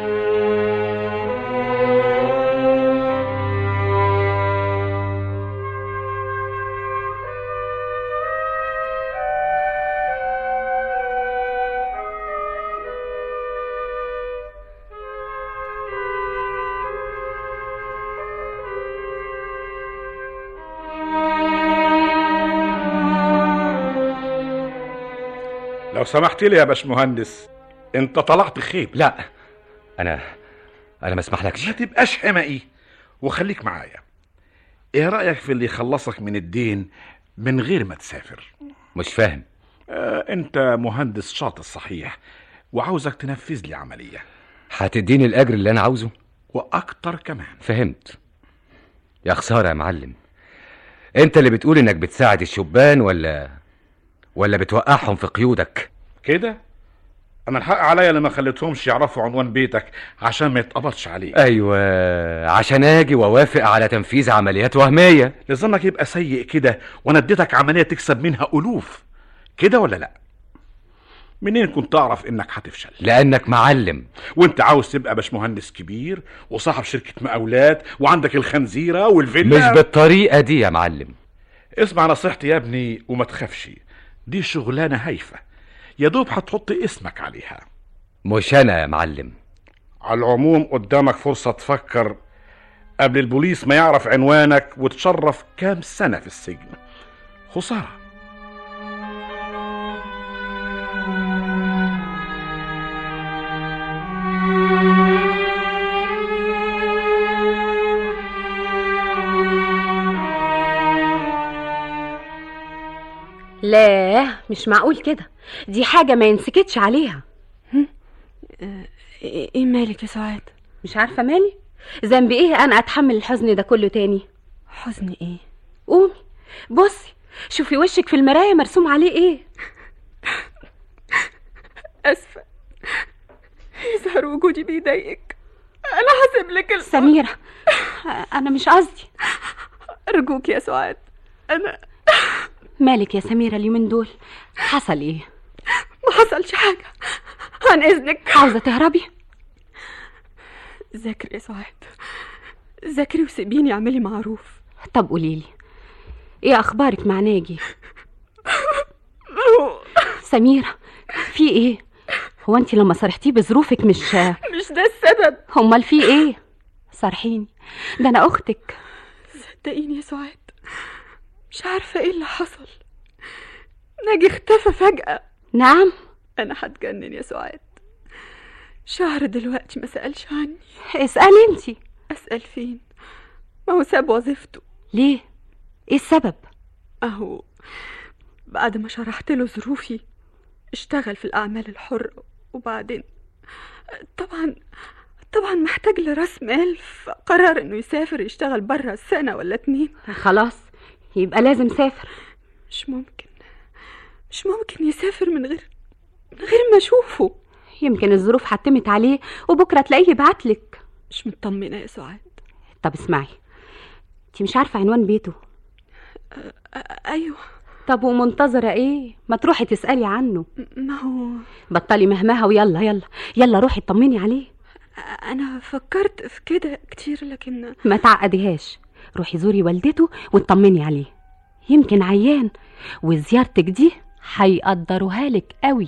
لو سمحت لي يا باشمهندس انت طلعت خيب لا انا انا ما اسمحلكش ما تبقاش حمقي وخليك معايا ايه رايك في اللي يخلصك من الدين من غير ما تسافر مش فاهم آه انت مهندس شاطر صحيح وعاوزك تنفذ لي عمليه هتديني الاجر اللي انا عاوزه واكتر كمان فهمت يا خسارة يا معلم انت اللي بتقول انك بتساعد الشبان ولا ولا بتوقعهم في قيودك كده انا الحق عليا اللي ما خليتهمش يعرفوا عنوان بيتك عشان ما يتقبضش عليك ايوه عشان اجي واوافق على تنفيذ عمليات وهمية لظنك يبقى سيء كده وانا اديتك عمليه تكسب منها الوف كده ولا لا منين كنت اعرف انك هتفشل لانك معلم وانت عاوز تبقى باشمهندس كبير وصاحب شركه مقاولات وعندك الخنزيره والفيلا مش بالطريقة دي يا معلم اسمع نصيحتي يا ابني وما تخافش دي شغلانه هايفه يا دوب هتحط اسمك عليها مش انا يا معلم على العموم قدامك فرصه تفكر قبل البوليس ما يعرف عنوانك وتشرف كام سنه في السجن خساره لا مش معقول كده دي حاجة ما ينسكتش عليها هم؟ آه، ايه مالك يا سعاد مش عارفة مالي ذنبي ايه انا اتحمل الحزن ده كله تاني حزن ايه قومي بصي شوفي وشك في المراية مرسوم عليه ايه اسفه يظهر وجودي بيضايقك انا هسيب لك ال... سميرة انا مش قصدي ارجوك يا سعاد انا مالك يا سميرة اليومين دول حصل ايه ما حصلش حاجه عن اذنك عاوزة تهربي ذاكري يا سعاد ذاكري وسيبيني اعملي معروف طب قوليلي ايه اخبارك مع ناجي سميرة في ايه هو انت لما صرحتيه بظروفك مش مش ده السبب امال في ايه صرحيني ده انا اختك صدقيني يا سعاد مش عارفه ايه اللي حصل ناجي اختفى فجاه نعم انا هتجنن يا سعاد شهر دلوقتي ما سالش عني اسالي انت اسال فين ما هو ساب وظيفته ليه ايه السبب اهو بعد ما شرحت له ظروفي اشتغل في الأعمال الحرة وبعدين طبعا طبعا محتاج لراس مال فقرر انه يسافر يشتغل برا سنة ولا اتنين خلاص يبقى لازم سافر مش ممكن مش ممكن يسافر من غير من غير ما اشوفه يمكن الظروف حتمت عليه وبكرة تلاقيه يبعتلك مش مطمنة يا سعاد طب اسمعي انتي مش عارفة عنوان بيته ايوه طب ومنتظرة ايه ما تروحي تسألي عنه ما هو بطلي مهمها ويلا يلا يلا روحي اطمني عليه انا فكرت في كده كتير لكن ما تعقديهاش روحي زوري والدته واطمني عليه يمكن عيان وزيارتك دي هيقدروها لك قوي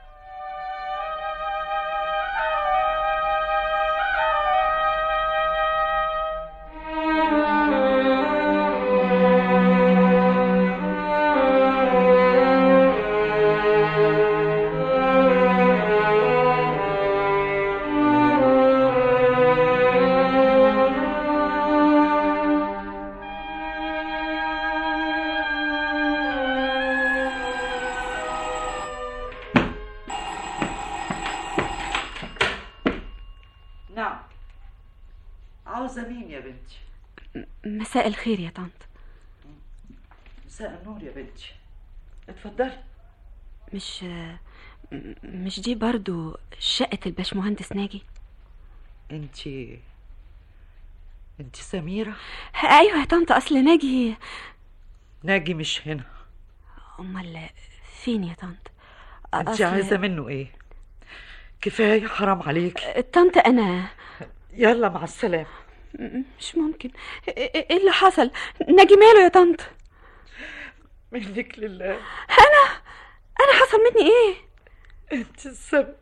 نعم عاوزة مين يا بنتي مساء الخير يا طنط مساء النور يا بنتي اتفضلي مش مش دي برضو شقة الباشمهندس ناجي انتي انتي سميرة ايوه يا طنط اصل ناجي ناجي مش هنا امال فين يا طنط انتي أصل- عايزة منه ايه كفاية حرام عليك طنط انا يلا مع السلامة م- مش ممكن ايه إيه اللي حصل ناجي ماله يا طنط منك لله انا انا حصل مني ايه انت السبب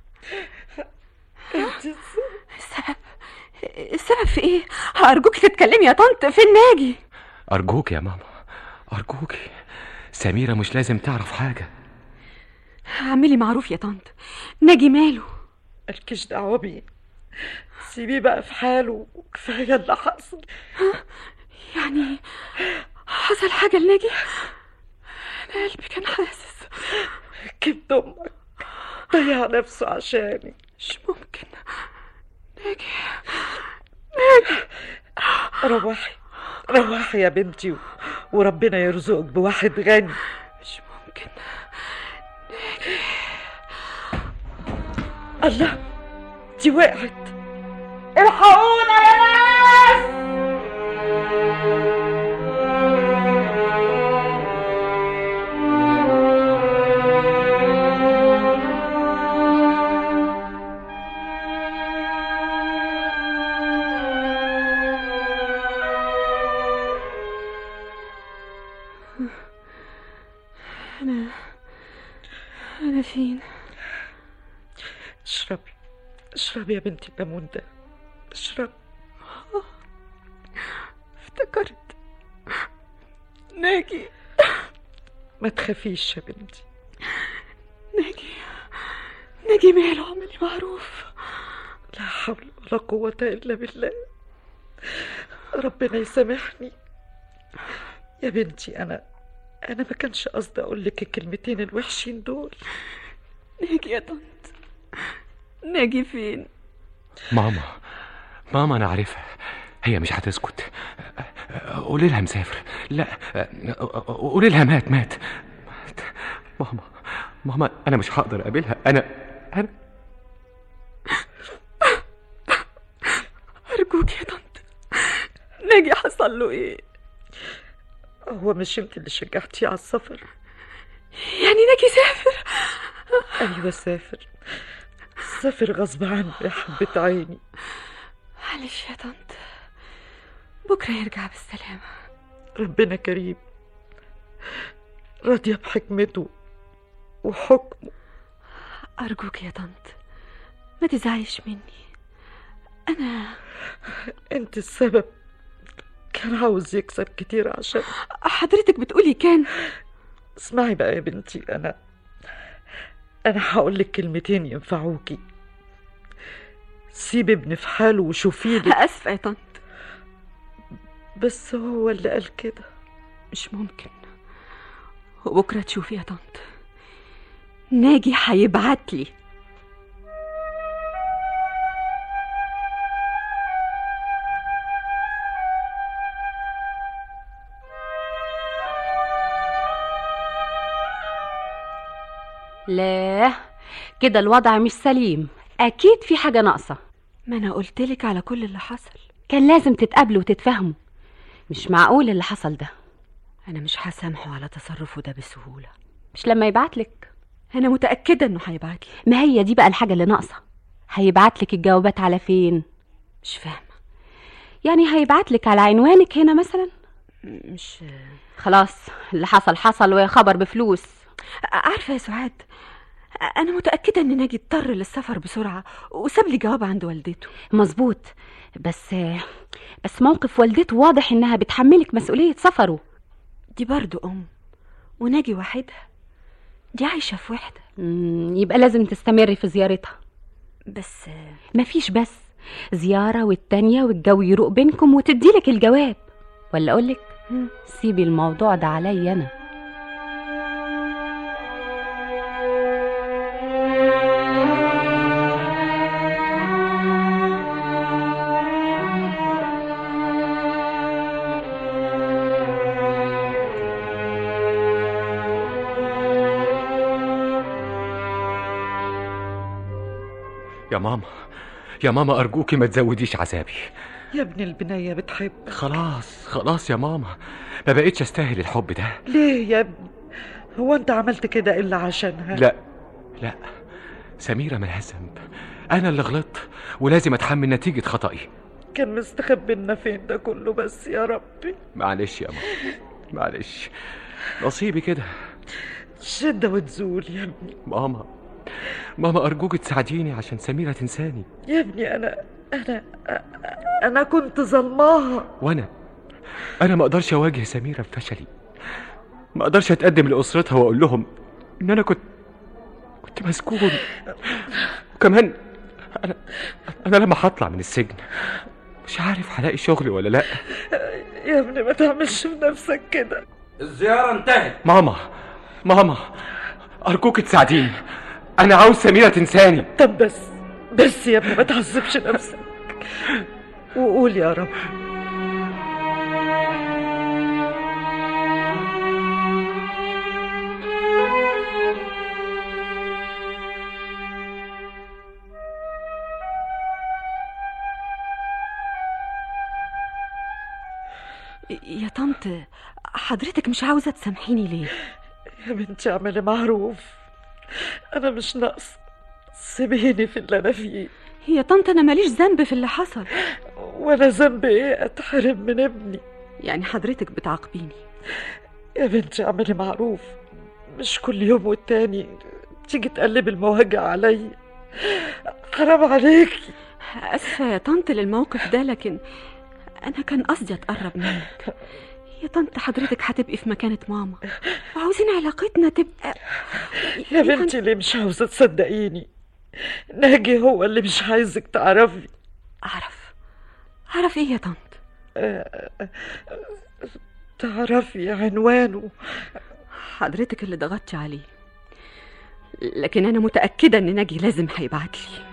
انت السبب السبب السبب في ايه ارجوك تتكلمي يا طنط فين ناجي أرجوك يا ماما أرجوك سميرة مش لازم تعرف حاجة اعملي معروف يا طنط ناجي ماله مالكيش دعوة بيه سيبيه بقى في حاله وكفاية اللي حصل يعني حصل حاجة لناجي انا قلبي كان حاسس كبد امك ضيع نفسه عشاني مش ممكن ناجي ناجي روحي روحي يا بنتي و- وربنا يرزقك بواحد غني مش ممكن الله دي وقعت الحقونا يا ناس انا انا فين اشربي اشربي يا بنتي الليمون ده اشربي افتكرت ناجي ما تخافيش يا بنتي ناجي ناجي ماله اعملي معروف لا حول ولا قوة إلا بالله ربنا يسامحني يا بنتي أنا أنا ما كانش قصدي أقول لك الكلمتين الوحشين دول ناجي يا طنط ناجي فين ماما ماما أنا عارفها هي مش هتسكت قولي لها مسافر لا قولي لها مات مات مات ماما ماما أنا مش هقدر أقابلها أنا أنا ارجوك يا طنط ناجي حصل له ايه هو مش انت اللي شجعتيه على السفر يعني ناجي سافر أيوة سافر سافر غصب عنه يا حبة عيني معلش يا طنط بكرة يرجع بالسلامة ربنا كريم راضية بحكمته وحكمه أرجوك يا طنط ما تزعليش مني أنا انت السبب كان عاوز يكسب كتير عشان حضرتك بتقولي كان اسمعي بقى يا بنتي انا انا هقول لك كلمتين ينفعوكي سيب ابني في حاله وشوفي لي اسفه يا طنط بس هو اللي قال كده مش ممكن وبكرة تشوفي يا طنط ناجي هيبعت لي لا كده الوضع مش سليم اكيد في حاجه ناقصه ما انا قلتلك على كل اللي حصل كان لازم تتقابلوا وتتفاهموا مش معقول اللي حصل ده انا مش هسامحه على تصرفه ده بسهوله مش لما يبعتلك انا متاكده انه هيبعت لي ما هي دي بقى الحاجه اللي ناقصه هيبعتلك الجوابات على فين مش فاهمه يعني هيبعتلك على عنوانك هنا مثلا مش خلاص اللي حصل حصل ويا خبر بفلوس عارفه يا سعاد انا متاكده ان ناجي اضطر للسفر بسرعه وساب لي جواب عند والدته مظبوط بس بس موقف والدته واضح انها بتحملك مسؤوليه سفره دي برضو ام وناجي وحيدها دي عايشه في وحده مم، يبقى لازم تستمري في زيارتها بس مفيش بس زيارة والتانية والجو يروق بينكم وتديلك الجواب ولا أقولك سيبي الموضوع ده عليا أنا يا ماما يا ماما أرجوكي ما تزوديش عذابي يا ابن البنية بتحب خلاص خلاص يا ماما ما بقتش استاهل الحب ده ليه يا ابني هو انت عملت كده الا عشانها لا لا سميرة ملهاش ذنب أنا اللي غلطت ولازم أتحمل نتيجة خطأي كان مستخبي لنا فين ده كله بس يا ربي معلش يا ماما معلش نصيبي كده شدة وتزول يا ابني ماما ماما أرجوك تساعديني عشان سميرة تنساني يا ابني انا انا انا كنت ظلماها وأنا أنا ما أقدرش أواجه سميرة بفشلي ما أقدرش أتقدم لأسرتها وأقول لهم إن أنا كنت كنت مسجون وكمان أنا أنا لما هطلع من السجن مش عارف هلاقي شغل ولا لأ يا ابني ما تعملش في نفسك كده الزيارة انتهت ماما ماما أرجوك تساعديني أنا عاوز سميرة تنساني طب بس بس يا ابني ما تعذبش نفسك وقول يا رب يا طنط حضرتك مش عاوزه تسامحيني ليه يا بنتي اعملي معروف انا مش ناقص سيبيني في اللي انا فيه يا طنط انا ماليش ذنب في اللي حصل وانا ذنب ايه اتحرم من ابني يعني حضرتك بتعاقبيني يا بنتي اعملي معروف مش كل يوم والتاني تيجي تقلب المواجع عليا حرام عليكي اسفه يا طنط للموقف ده لكن انا كان قصدي اتقرب منك يا طنط حضرتك هتبقي في مكانة ماما وعاوزين علاقتنا تبقى يا بنتي ليه مش عاوزة تصدقيني ناجي هو اللي مش عايزك تعرفي اعرف اعرف ايه يا طنط آه، آه، تعرفي عنوانه حضرتك اللي ضغطتي عليه لكن انا متاكده ان ناجي لازم هيبعت لي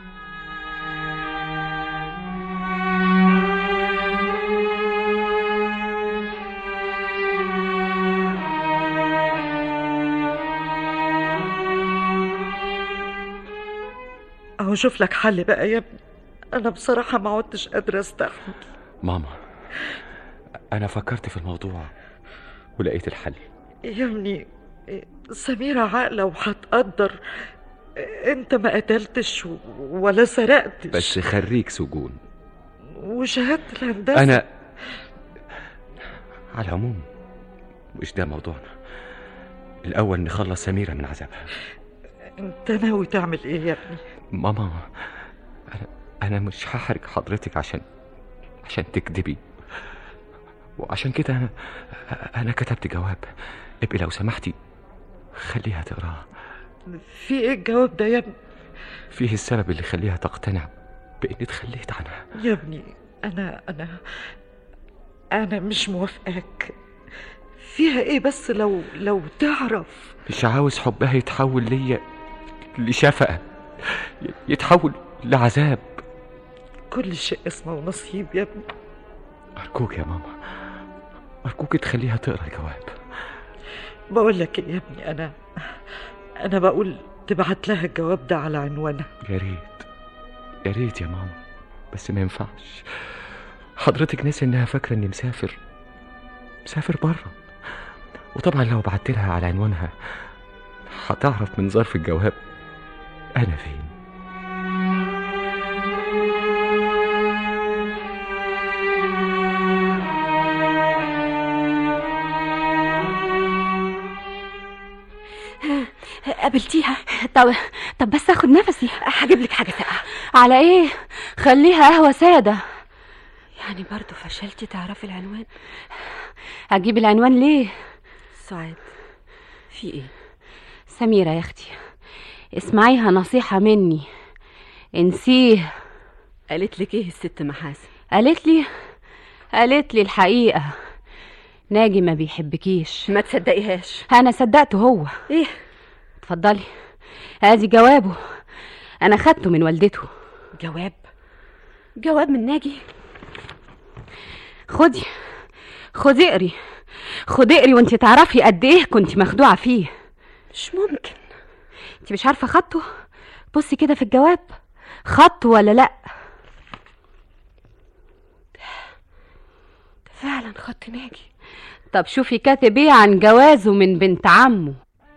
اهو شوف لك حل بقى يا ابني انا بصراحة ما عدتش قادرة استحمل ماما أنا فكرت في الموضوع ولقيت الحل يا ابني سميرة عاقلة وهتقدر انت ما قتلتش ولا سرقتش بس خريج سجون وشهادة الهندسة أنا على العموم مش ده موضوعنا الأول نخلص سميرة من عذابها انت ناوي تعمل ايه يا ابني ماما أنا أنا مش هحرج حضرتك عشان عشان تكذبي وعشان كده أنا أنا كتبت جواب ابقي لو سمحتي خليها تقراه في ايه الجواب ده يا ابني فيه السبب اللي يخليها تقتنع بإني اتخليت عنها يا ابني انا انا انا مش موافقاك فيها ايه بس لو لو تعرف مش عاوز حبها يتحول ليا لشفقة يتحول لعذاب كل شيء اسمه نصيب يا ابني أرجوك يا ماما أرجوك تخليها تقرا الجواب بقول لك ايه يا ابني انا انا بقول تبعت لها الجواب ده على عنوانها يا ريت يا ريت يا ماما بس ما ينفعش حضرتك ناسي انها فاكره اني مسافر مسافر بره وطبعا لو بعت لها على عنوانها هتعرف من ظرف الجواب انا فين قابلتيها طب طب بس اخد نفسي هجيب لك حاجه ساقعه على ايه خليها قهوه ساده يعني برضو فشلتي تعرفي العنوان هجيب العنوان ليه سعاد في ايه سميره يا اختي اسمعيها نصيحه مني انسيه قالت لك ايه الست محاسن قالت لي قالت لي الحقيقه ناجي ما بيحبكيش ما تصدقيهاش انا صدقته هو ايه اتفضلي ادي جوابه انا خدته من والدته جواب جواب من ناجي خدي خدي اقري خدي اقري وانت تعرفي قد ايه كنت مخدوعه فيه مش ممكن انت مش عارفه خطه بصي كده في الجواب خط ولا لا ده فعلا خط ناجي طب شوفي كاتب ايه عن جوازه من بنت عمه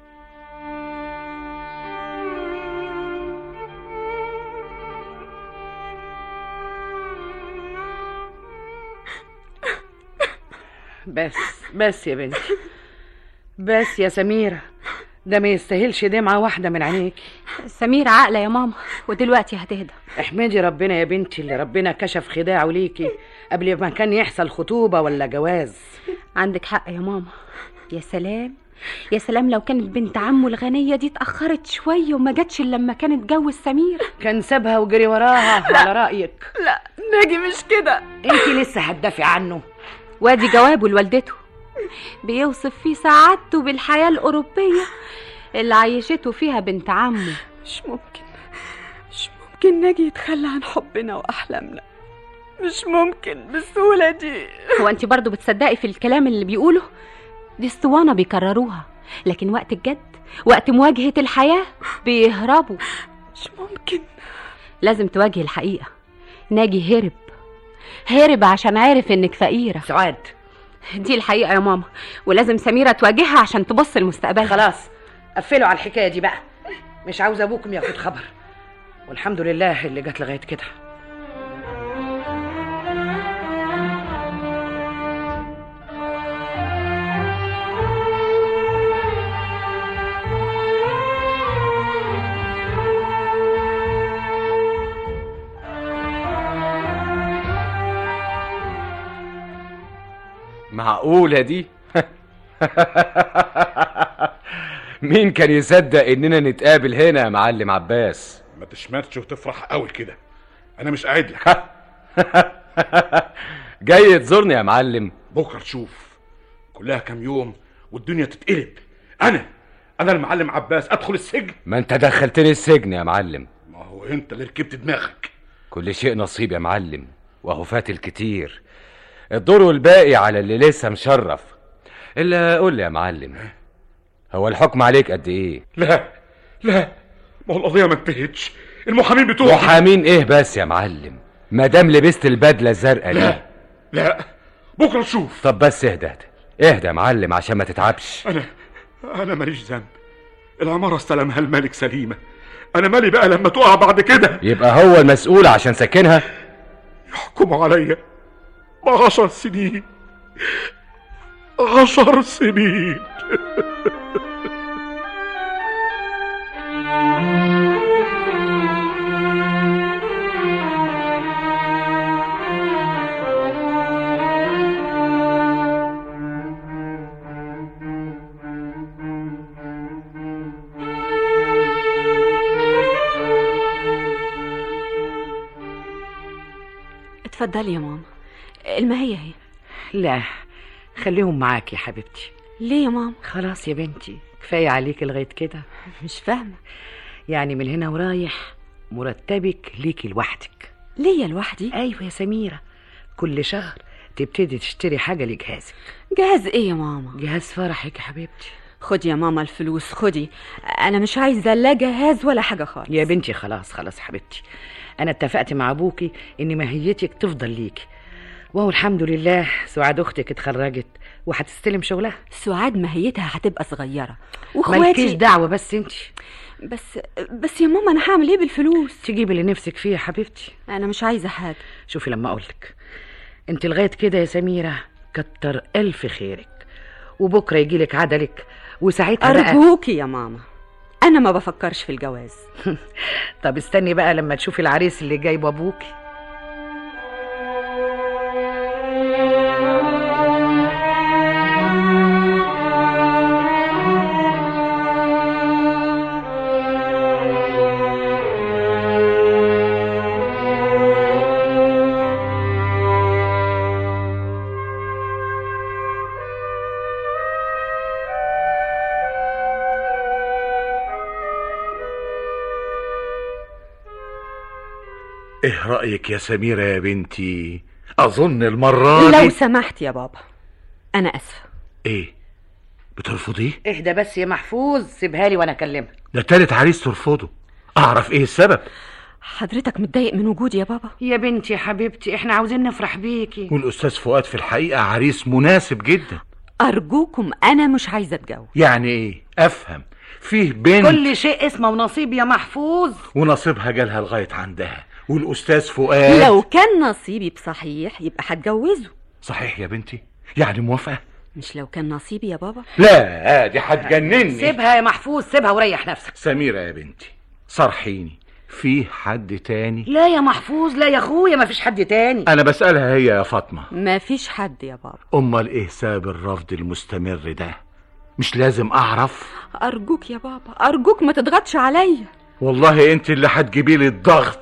بس بس يا بنتي بس يا سميرة ده ما يستاهلش دمعة واحدة من عينيكي سميرة عاقلة يا ماما ودلوقتي هتهدى احمدي ربنا يا بنتي اللي ربنا كشف خداعه ليكي قبل ما كان يحصل خطوبة ولا جواز عندك حق يا ماما يا سلام يا سلام لو كانت بنت عمه الغنية دي اتأخرت شوية وما جاتش إلا لما كانت اتجوز سمير كان سابها وجري وراها على رأيك لا ناجي مش كده انت لسه هتدافع عنه وادي جوابه لوالدته بيوصف فيه سعادته بالحياة الأوروبية اللي عيشته فيها بنت عمه مش ممكن مش ممكن ناجي يتخلى عن حبنا وأحلامنا مش ممكن بالسهولة دي هو انت برضو بتصدقي في الكلام اللي بيقوله دي اسطوانة بيكرروها لكن وقت الجد وقت مواجهة الحياة بيهربوا مش ممكن لازم تواجهي الحقيقة ناجي هرب هرب عشان عارف انك فقيرة سعاد دي الحقيقة يا ماما ولازم سميرة تواجهها عشان تبص المستقبل خلاص قفلوا على الحكاية دي بقى مش عاوز ابوكم ياخد خبر والحمد لله اللي جت لغاية كده معقولة دي مين كان يصدق اننا نتقابل هنا يا معلم عباس ما تشمتش وتفرح قوي كده انا مش قاعد لك جاي تزورني يا معلم بكره تشوف كلها كام يوم والدنيا تتقلب انا انا المعلم عباس ادخل السجن ما انت دخلتني السجن يا معلم ما هو انت اللي ركبت دماغك كل شيء نصيب يا معلم وهو فات الكتير الدور والباقي على اللي لسه مشرف الا قول لي يا معلم هو الحكم عليك قد ايه لا لا ما هو القضيه ما انتهتش المحامين بتوعي محامين ايه بس يا معلم ما دام لبست البدله الزرقاء دي لا لا بكره تشوف طب بس اهدى اهدى اهدى يا معلم عشان ما تتعبش انا انا ماليش ذنب العماره استلمها الملك سليمه انا مالي بقى لما تقع بعد كده يبقى هو المسؤول عشان ساكنها يحكموا عليا بعشر سنين عشر سنين اتفضلي يا ماما الماهية هي لا خليهم معاك يا حبيبتي ليه يا ماما خلاص يا بنتي كفايه عليك لغايه كده مش فاهمه يعني من هنا ورايح مرتبك ليكي لوحدك ليا لوحدي ايوه يا سميره كل شهر تبتدي تشتري حاجه لجهازك جهاز ايه يا ماما جهاز فرحك يا حبيبتي خدي يا ماما الفلوس خدي انا مش عايزه لا جهاز ولا حاجه خالص يا بنتي خلاص خلاص حبيبتي انا اتفقت مع ابوكي ان ماهيتك تفضل ليكي وهو الحمد لله سعاد اختك اتخرجت وهتستلم شغلها سعاد ماهيتها هتبقى صغيره مالكيش واخواتي دعوه بس انت بس بس يا ماما انا هعمل ايه بالفلوس تجيبي اللي نفسك فيه يا حبيبتي انا مش عايزه حاجه شوفي لما اقولك انت لغايه كده يا سميره كتر الف خيرك وبكره يجيلك عدلك وساعتها بقى ارجوكي يا ماما انا ما بفكرش في الجواز طب استني بقى لما تشوفي العريس اللي جايبه ابوكي ايه رأيك يا سميرة يا بنتي اظن المرة لو دي سمحت يا بابا انا اسفه ايه بترفضيه اهدى بس يا محفوظ سيبها لي وانا اكلمها ده تالت عريس ترفضه اعرف ايه السبب حضرتك متضايق من وجودي يا بابا يا بنتي يا حبيبتي احنا عاوزين نفرح بيكي والاستاذ فؤاد في الحقيقة عريس مناسب جدا ارجوكم انا مش عايزه اتجوز يعني ايه افهم فيه بنت كل شيء اسمه ونصيب يا محفوظ ونصيبها جالها لغاية عندها والاستاذ فؤاد لو كان نصيبي بصحيح يبقى هتجوزه صحيح يا بنتي يعني موافقة مش لو كان نصيبي يا بابا لا دي هتجنني سيبها يا محفوظ سيبها وريح نفسك سميرة يا بنتي صرحيني في حد تاني لا يا محفوظ لا يا اخويا ما فيش حد تاني انا بسألها هي يا فاطمة ما فيش حد يا بابا امال ايه سبب الرفض المستمر ده مش لازم اعرف ارجوك يا بابا ارجوك ما تضغطش عليا والله انت اللي هتجيبي لي الضغط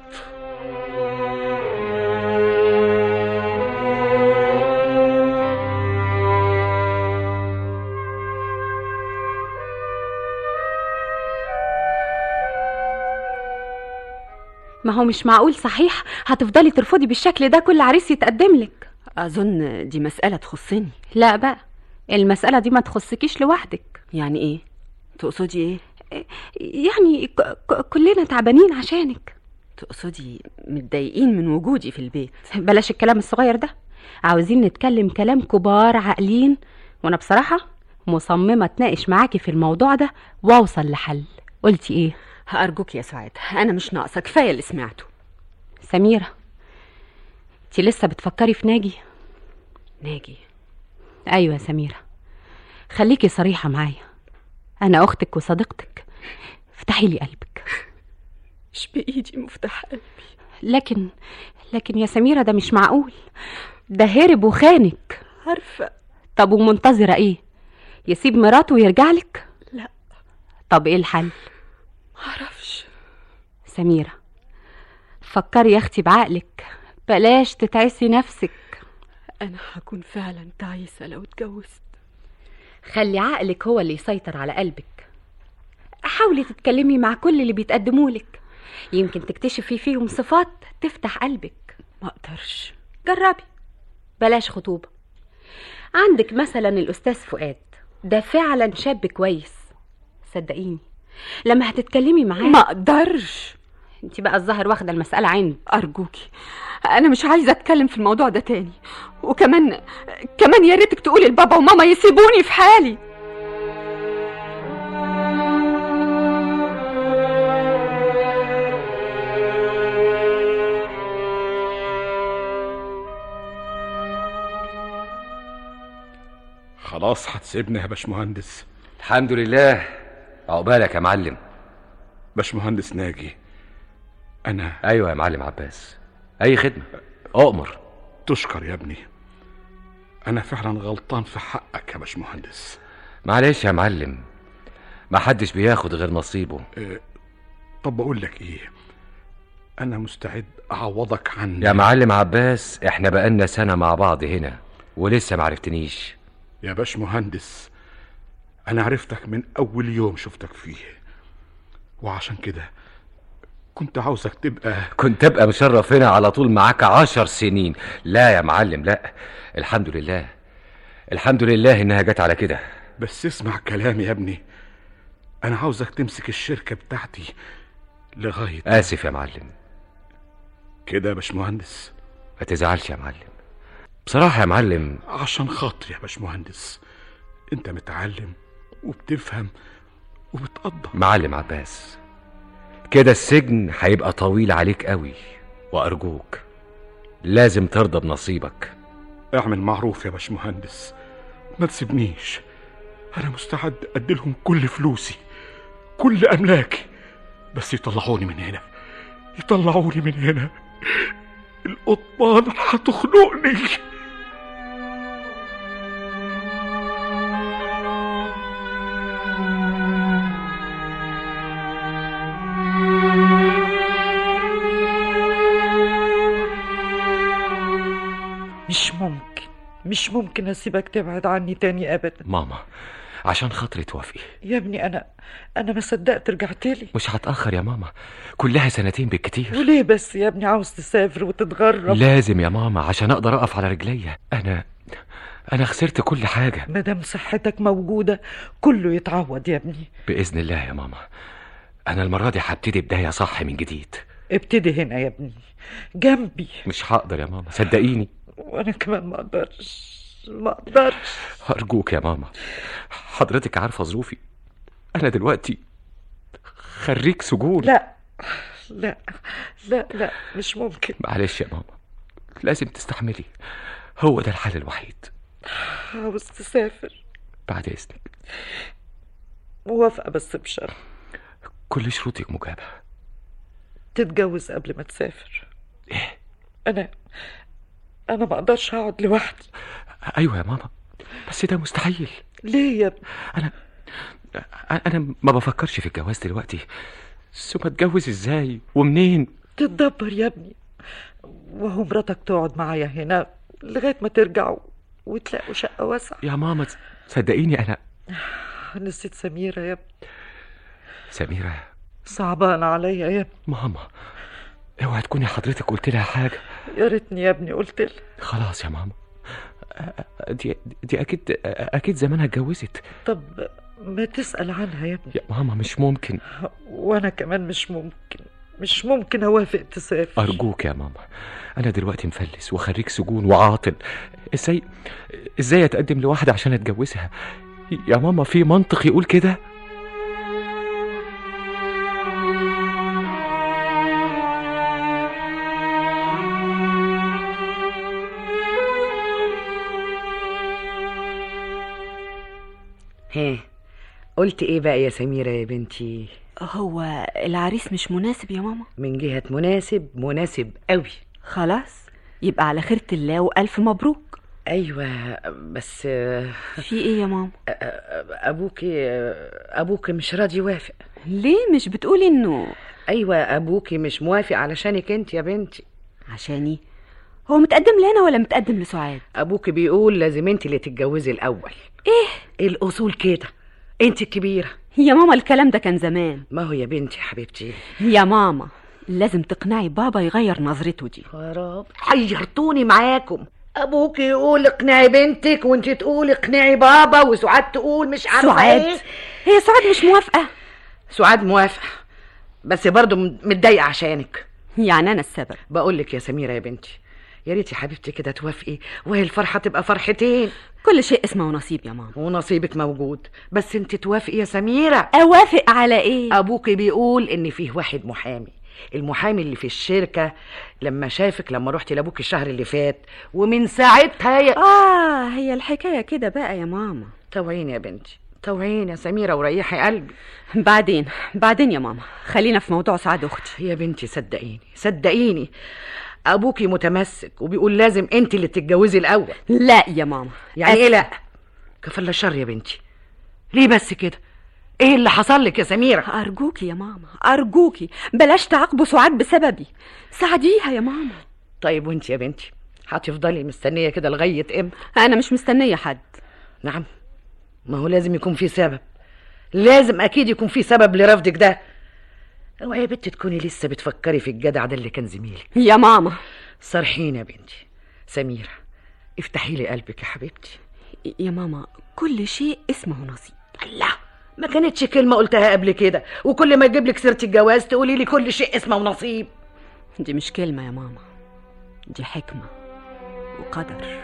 ما هو مش معقول صحيح هتفضلي ترفضي بالشكل ده كل عريس يتقدم لك اظن دي مسألة تخصني لا بقى المسألة دي ما تخصكيش لوحدك يعني ايه تقصدي ايه يعني ك- ك- كلنا تعبانين عشانك تقصدي متضايقين من وجودي في البيت بلاش الكلام الصغير ده عاوزين نتكلم كلام كبار عاقلين وانا بصراحة مصممة اتناقش معاكي في الموضوع ده واوصل لحل قلتي ايه ارجوك يا سعاد انا مش ناقصه كفايه اللي سمعته سميره انت لسه بتفكري في ناجي ناجي ايوه يا سميره خليكي صريحه معايا انا اختك وصديقتك افتحي لي قلبك مش بإيدي مفتاح قلبي لكن لكن يا سميره ده مش معقول ده هرب وخانك عارفة طب ومنتظره ايه يسيب مراته ويرجع لك لا طب ايه الحل معرفش سميرة فكري يا اختي بعقلك بلاش تتعسي نفسك أنا هكون فعلا تعيسة لو اتجوزت خلي عقلك هو اللي يسيطر على قلبك حاولي تتكلمي مع كل اللي بيتقدموا لك يمكن تكتشفي فيهم صفات تفتح قلبك ما اقدرش جربي بلاش خطوبة عندك مثلا الأستاذ فؤاد ده فعلا شاب كويس صدقيني لما هتتكلمي معاه ما اقدرش انت بقى الظاهر واخده المسألة عند أرجوكي أنا مش عايزة أتكلم في الموضوع ده تاني وكمان كمان يا ريتك تقولي لبابا وماما يسيبوني في حالي خلاص هتسيبني يا باشمهندس الحمد لله عقبالك يا معلم باشمهندس ناجي انا ايوه يا معلم عباس اي خدمه اؤمر تشكر يا ابني انا فعلا غلطان في حقك يا باشمهندس معلش يا معلم ما حدش بياخد غير نصيبه إيه، طب بقول لك ايه انا مستعد اعوضك عن يا معلم عباس احنا بقالنا سنه مع بعض هنا ولسه معرفتنيش يا باشمهندس انا عرفتك من اول يوم شفتك فيه وعشان كده كنت عاوزك تبقى كنت ابقى مشرف هنا على طول معاك عشر سنين لا يا معلم لا الحمد لله الحمد لله انها جت على كده بس اسمع كلامي يا ابني انا عاوزك تمسك الشركة بتاعتي لغاية اسف يا معلم كده يا باشمهندس ما تزعلش يا معلم بصراحة يا معلم عشان خاطري يا باشمهندس انت متعلم وبتفهم وبتقدر معلم عباس كده السجن هيبقى طويل عليك قوي وارجوك لازم ترضى بنصيبك اعمل معروف يا باشمهندس ما تسيبنيش انا مستعد اديلهم كل فلوسي كل املاكي بس يطلعوني من هنا يطلعوني من هنا القضبان هتخنقني مش ممكن مش ممكن اسيبك تبعد عني تاني ابدا ماما عشان خاطري توافقي يا ابني انا انا ما صدقت رجعت لي مش هتأخر يا ماما كلها سنتين بالكتير وليه بس يا ابني عاوز تسافر وتتغرب لازم يا ماما عشان اقدر اقف على رجليا انا انا خسرت كل حاجة ما دام صحتك موجوده كله يتعوض يا ابني بإذن الله يا ماما انا المرة دي هبتدي بداية صح من جديد ابتدي هنا يا ابني جنبي مش هقدر يا ماما صدقيني وانا كمان ما اقدرش ما اقدرش أرجوك يا ماما حضرتك عارفة ظروفي أنا دلوقتي خريج سجون لا لا لا لا مش ممكن معلش يا ماما لازم تستحملي هو ده الحل الوحيد عاوز تسافر بعد إذنك موافقة بس بشرط كل شروطك مجابة تتجوز قبل ما تسافر ايه انا انا ما اقدرش اقعد لوحدي أيوة يا ماما بس ده مستحيل ليه يا ابني أنا أنا ما بفكرش في الجواز دلوقتي ثم اتجوز ازاي ومنين تتدبر يا ابني وهو مراتك تقعد معايا هنا لغاية ما ترجعوا وتلاقوا شقة واسعة يا ماما صدقيني أنا نسيت سميرة يا ابني سميرة صعبان عليا يا ابني ماما اوعي تكوني حضرتك قلت لها حاجة يا ريتني يا ابني قلت لها خلاص يا ماما دي دي أكيد أكيد زمانها اتجوزت طب ما تسأل عنها يا ابني يا ماما مش ممكن وانا كمان مش ممكن مش ممكن اوافق تسافر أرجوك يا ماما أنا دلوقتي مفلس وخريج سجون وعاطل ازاي ازاي اتقدم لواحدة عشان اتجوزها يا ماما في منطق يقول كده ها قلت ايه بقى يا سميرة يا بنتي هو العريس مش مناسب يا ماما من جهة مناسب مناسب قوي خلاص يبقى على خيرة الله وألف مبروك ايوه بس في ايه يا ماما ابوكي ابوكي مش راضي يوافق ليه مش بتقولي انه ايوه ابوكي مش موافق علشانك انت يا بنتي عشاني هو متقدم لي انا ولا متقدم لسعاد ابوكي بيقول لازم انت اللي تتجوزي الاول ايه الاصول كده انت الكبيره يا ماما الكلام ده كان زمان ما هو يا بنتي حبيبتي يا ماما لازم تقنعي بابا يغير نظرته دي خراب حيرتوني معاكم ابوك يقول اقنعي بنتك وانت تقول اقنعي بابا وسعاد تقول مش عارفه سعاد ايه هي سعاد مش موافقه سعاد موافقه بس برضه متضايقه عشانك يعني انا السبب بقول لك يا سميره يا بنتي يا ريت يا حبيبتي كده توافقي وهي الفرحه تبقى فرحتين كل شيء اسمه نصيب يا ماما ونصيبك موجود بس انت توافقي يا سميره اوافق على ايه ابوكي بيقول ان فيه واحد محامي المحامي اللي في الشركة لما شافك لما رحتي لابوك الشهر اللي فات ومن ساعتها يا اه هي الحكاية كده بقى يا ماما توعين يا بنتي توعين يا سميرة وريحي قلبي بعدين بعدين يا ماما خلينا في موضوع سعاد اختي يا بنتي صدقيني صدقيني ابوكي متمسك وبيقول لازم انت اللي تتجوزي الاول لا يا ماما يعني ايه لا كفل الشر يا بنتي ليه بس كده ايه اللي حصل لك يا سميرة ارجوكي يا ماما ارجوكي بلاش تعاقبوا سعاد بسببي ساعديها يا ماما طيب وانت يا بنتي هتفضلي مستنية كده لغاية امتى انا مش مستنية حد نعم ما هو لازم يكون في سبب لازم اكيد يكون في سبب لرفضك ده اوعي يا بنتي تكوني لسه بتفكري في الجدع ده اللي كان زميلك يا ماما صرحيني يا بنتي سميرة افتحي لي قلبك يا حبيبتي يا ماما كل شيء اسمه نصيب الله ما كانتش كلمة قلتها قبل كده وكل ما اجيب لك سيرة الجواز تقولي لي كل شيء اسمه ونصيب دي مش كلمة يا ماما دي حكمة وقدر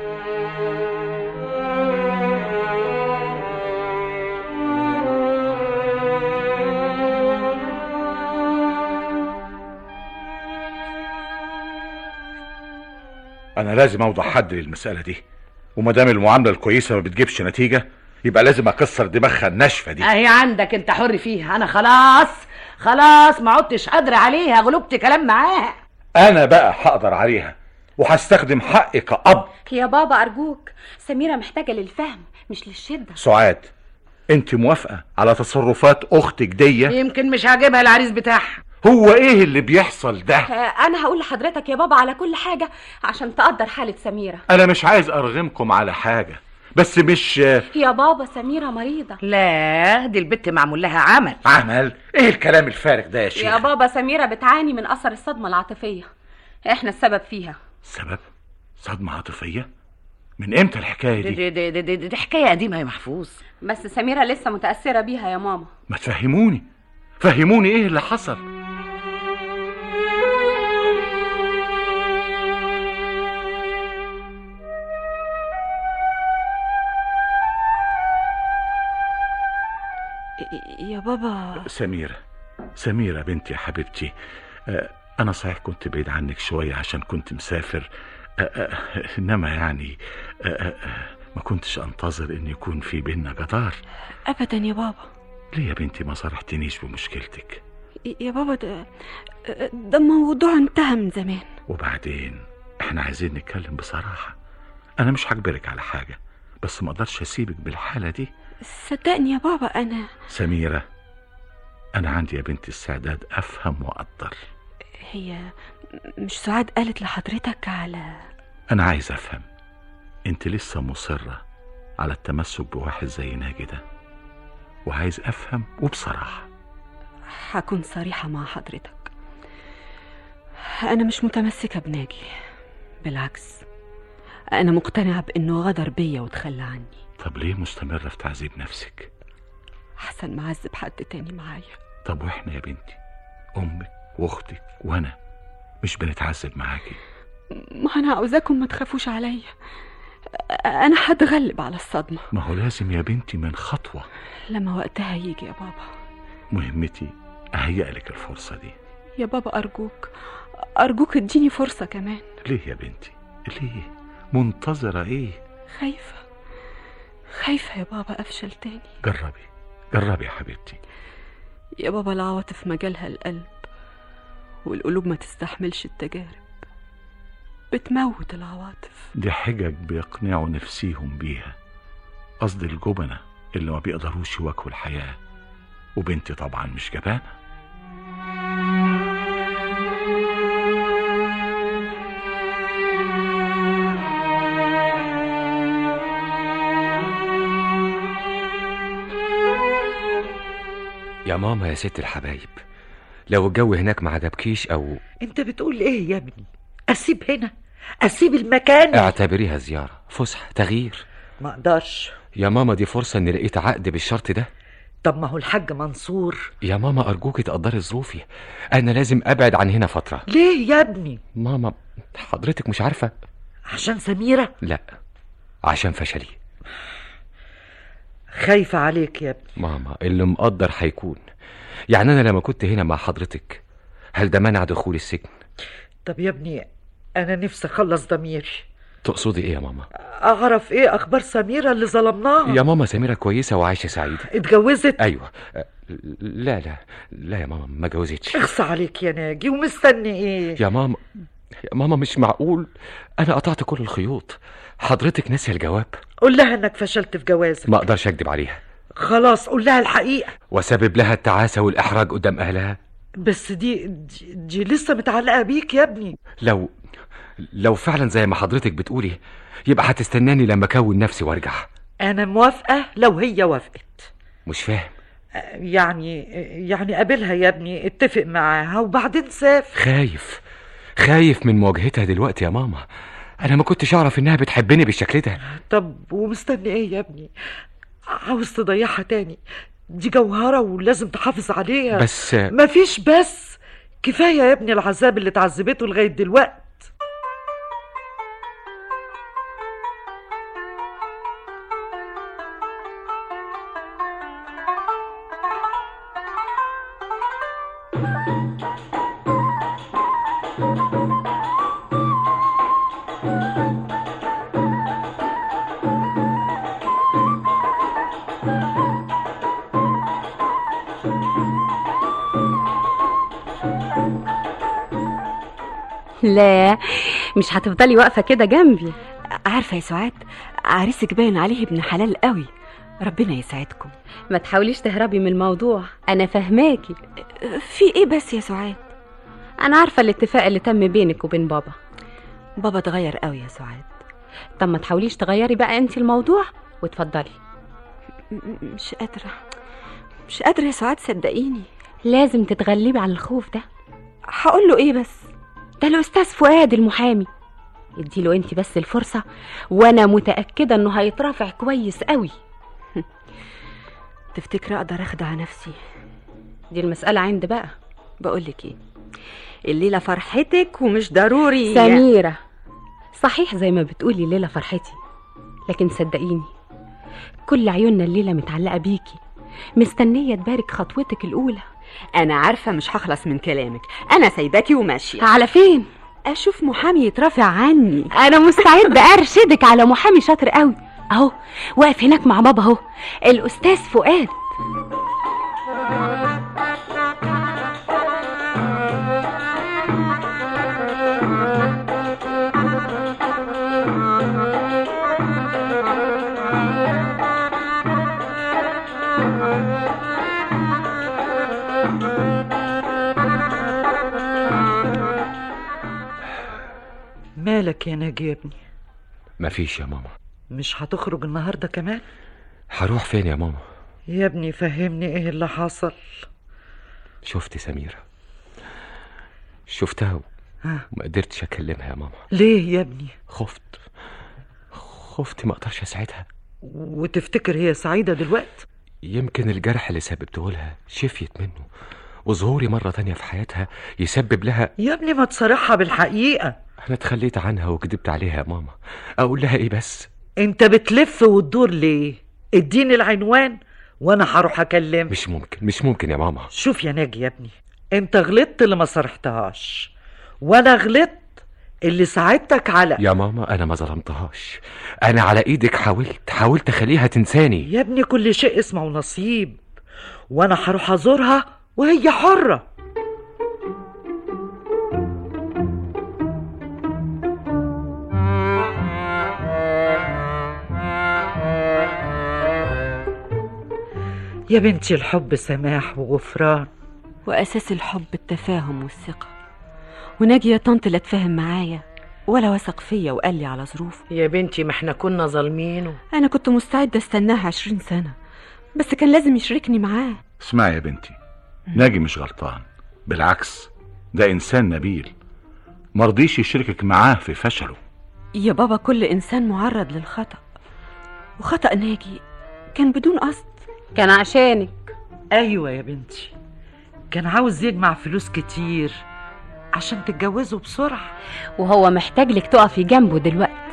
انا لازم اوضع حد للمساله دي وما دام المعامله الكويسه ما بتجيبش نتيجه يبقى لازم اكسر دماغها الناشفه دي اهي عندك انت حر فيها انا خلاص خلاص ما عدتش قادرة عليها غلبت كلام معاها انا بقى هقدر عليها وهستخدم حقي كأب يا بابا أرجوك سميرة محتاجة للفهم مش للشدة سعاد انت موافقه على تصرفات اختك دي يمكن مش عاجبها العريس بتاعها هو ايه اللي بيحصل ده آه، أنا هقول لحضرتك يا بابا على كل حاجة عشان تقدر حالة سميرة انا مش عايز ارغمكم على حاجه بس مش يا بابا سميرة مريضة لا دي البت معمول لها عمل عمل ايه الكلام الفارغ ده يا شيخ يا بابا سميرة بتعاني من أثر الصدمة العاطفية احنا السبب فيها سبب صدمه عاطفيه من امتى الحكايه دي, دي دي, دي, دي, دي, دي حكاية قديمة يا محفوظ بس سميرة لسه متأثرة بيها يا ماما ما تفهموني فهموني ايه اللي حصل يا بابا سميرة سميرة بنتي يا حبيبتي آه، أنا صحيح كنت بعيد عنك شوية عشان كنت مسافر آه، آه، إنما يعني آه، آه، آه، ما كنتش أنتظر إن يكون في بينا جدار ابدا يا بابا ليه يا بنتي ما صرحتنيش بمشكلتك يا بابا ده ده موضوع انتهى من زمان وبعدين إحنا عايزين نتكلم بصراحة أنا مش هجبرك على حاجة بس ما أقدرش أسيبك بالحالة دي صدقني يا بابا انا سميرة أنا عندي يا بنتي استعداد أفهم وأقدر هي مش سعاد قالت لحضرتك على أنا عايز أفهم أنت لسه مصرة على التمسك بواحد زي ناجي ده وعايز أفهم وبصراحة هكون صريحة مع حضرتك أنا مش متمسكة بناجي بالعكس أنا مقتنعة بإنه غدر بيا وتخلى عني طب ليه مستمرة في تعذيب نفسك أحسن ما أعذب حد تاني معايا طب وإحنا يا بنتي أمك وأختك وأنا مش بنتعذب معاكي ما أنا عاوزاكم ما تخافوش عليا أنا هتغلب على الصدمة ما هو لازم يا بنتي من خطوة لما وقتها يجي يا بابا مهمتي أهيأ لك الفرصة دي يا بابا أرجوك أرجوك اديني فرصة كمان ليه يا بنتي ليه منتظرة إيه خايفة خايفة يا بابا أفشل تاني جربي جربي يا حبيبتي يا بابا العواطف مجالها القلب والقلوب ما تستحملش التجارب بتموت العواطف دي حجج بيقنعوا نفسيهم بيها قصد الجبنة اللي ما بيقدروش يواجهوا الحياة وبنتي طبعا مش جبانة يا ماما يا ست الحبايب لو الجو هناك ما عجبكيش او انت بتقول ايه يا ابني اسيب هنا اسيب المكان اعتبريها زيارة فسحة تغيير ما اقدرش يا ماما دي فرصة اني لقيت عقد بالشرط ده طب ما هو الحاج منصور يا ماما ارجوكي تقدري ظروفي انا لازم ابعد عن هنا فترة ليه يا ابني ماما حضرتك مش عارفة عشان سميرة لا عشان فشلي خايفة عليك يا ابني ماما اللي مقدر هيكون يعني انا لما كنت هنا مع حضرتك هل ده منع دخول السجن طب يا ابني انا نفسي اخلص ضميري تقصدي ايه يا ماما اعرف ايه اخبار سميرة اللي ظلمناها يا ماما سميرة كويسة وعايشة سعيدة اتجوزت ايوه أه، لا لا لا يا ماما ما جوزتش اخصى عليك يا ناجي ومستني ايه يا ماما يا ماما مش معقول انا قطعت كل الخيوط حضرتك ناسي الجواب قول لها انك فشلت في جوازك ما اقدرش اكدب عليها خلاص قول لها الحقيقة وسبب لها التعاسة والاحراج قدام اهلها بس دي دي, دي لسه متعلقة بيك يا ابني لو لو فعلا زي ما حضرتك بتقولي يبقى هتستناني لما اكون نفسي وارجع انا موافقه لو هي وافقت مش فاهم يعني يعني قابلها يا ابني اتفق معاها وبعدين سافر خايف خايف من مواجهتها دلوقتي يا ماما انا ما كنتش اعرف انها بتحبني بالشكل ده طب ومستني ايه يا ابني عاوز تضيعها تاني دي جوهرة ولازم تحافظ عليها بس- مفيش بس كفاية يا ابني العذاب اللي اتعذبته لغاية دلوقتي لا مش هتفضلي واقفة كده جنبي عارفة يا سعاد عريسك باين عليه ابن حلال قوي ربنا يسعدكم ما تحاوليش تهربي من الموضوع انا فهماكي في ايه بس يا سعاد انا عارفة الاتفاق اللي تم بينك وبين بابا بابا اتغير قوي يا سعاد طب ما تحاوليش تغيري بقى انت الموضوع وتفضلي مش قادرة مش قادرة يا سعاد صدقيني لازم تتغلبي على الخوف ده هقول له ايه بس ده الاستاذ فؤاد المحامي اديله انت بس الفرصة وانا متأكدة انه هيترافع كويس قوي تفتكري اقدر اخدع نفسي دي المسألة عند بقى بقولك ايه الليلة فرحتك ومش ضروري سميرة صحيح زي ما بتقولي الليلة فرحتي لكن صدقيني كل عيوننا الليلة متعلقة بيكي مستنية تبارك خطوتك الأولى أنا عارفة مش هخلص من كلامك أنا سايباكي وماشية على فين؟ أشوف محامي يترافع عني أنا مستعدة أرشدك على محامي شاطر قوي أهو واقف هناك مع بابا أهو الأستاذ فؤاد مالك يا ناجي يا ابني مفيش يا ماما مش هتخرج النهاردة كمان هروح فين يا ماما يا ابني فهمني ايه اللي حصل شفت سميرة شفتها ها وما قدرتش اكلمها يا ماما ليه يا ابني خفت خفت ما اقدرش اساعدها وتفتكر هي سعيدة دلوقتي يمكن الجرح اللي سببته لها شفيت منه وظهوري مرة تانية في حياتها يسبب لها يا ابني ما تصارحها بالحقيقة أنا اتخليت عنها وكدبت عليها يا ماما أقول لها إيه بس انت بتلف وتدور ليه اديني العنوان وانا هروح اكلم مش ممكن مش ممكن يا ماما شوف يا ناجي يا ابني انت غلطت اللي ما صرحتهاش وانا غلطت اللي ساعدتك على يا ماما أنا ما ظلمتهاش أنا على إيدك حاولت حاولت أخليها تنساني يا ابني كل شيء اسمه نصيب وانا هروح ازورها وهي حرة يا بنتي الحب سماح وغفران وأساس الحب التفاهم والثقة وناجي يا طنط لا تفاهم معايا ولا وثق فيا وقال لي على ظروفه يا بنتي ما احنا كنا ظالمينه أنا كنت مستعدة استناها عشرين سنة بس كان لازم يشركني معاه اسمعي يا بنتي ناجي مش غلطان بالعكس ده انسان نبيل مرضيش يشركك معاه في فشله يا بابا كل إنسان معرض للخطأ وخطأ ناجي كان بدون قصد كان عشانك ايوه يا بنتي كان عاوز يجمع فلوس كتير عشان تتجوزوا بسرعة وهو محتاج لك تقفي جنبه دلوقتي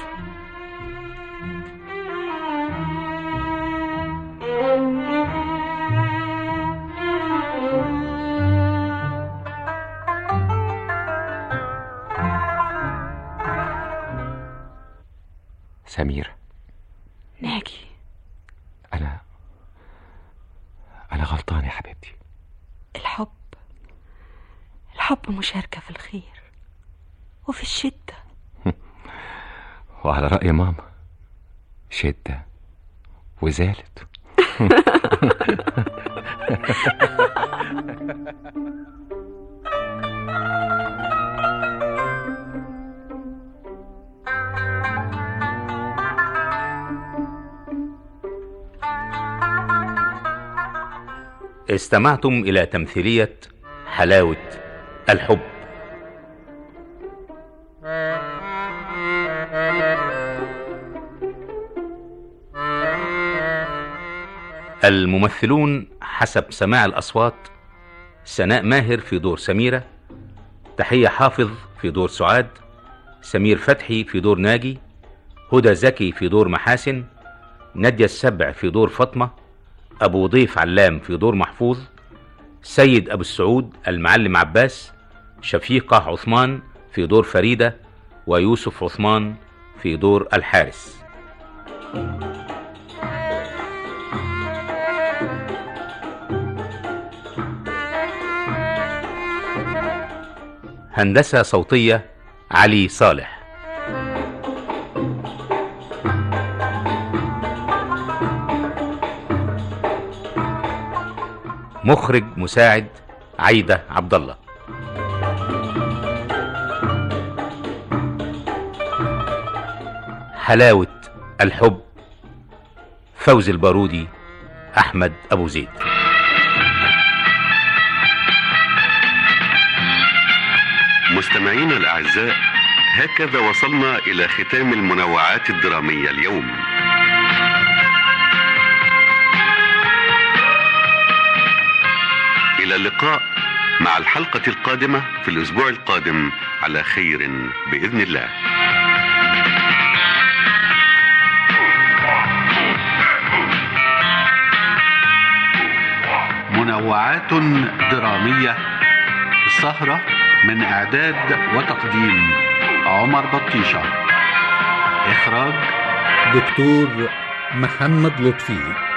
سميرة ناجي أنا أنا غلطان يا حبيبتي الحب الحب مشاركة في الخير وفي الشدة وعلى رأي ماما شدة وزالت استمعتم إلى تمثيلية حلاوة الحب الممثلون حسب سماع الأصوات سناء ماهر في دور سميرة تحية حافظ في دور سعاد سمير فتحي في دور ناجي هدى زكي في دور محاسن نادية السبع في دور فاطمة أبو ضيف علام في دور محفوظ سيد أبو السعود المعلم عباس شفيقة عثمان في دور فريدة ويوسف عثمان في دور الحارس هندسة صوتية علي صالح مخرج مساعد عايدة عبد الله حلاوة الحب فوز البارودي أحمد أبو زيد مستمعينا الأعزاء هكذا وصلنا إلى ختام المنوعات الدرامية اليوم إلى اللقاء مع الحلقة القادمة في الأسبوع القادم على خير بإذن الله منوعات درامية السهرة من إعداد وتقديم عمر بطيشة إخراج دكتور محمد لطفي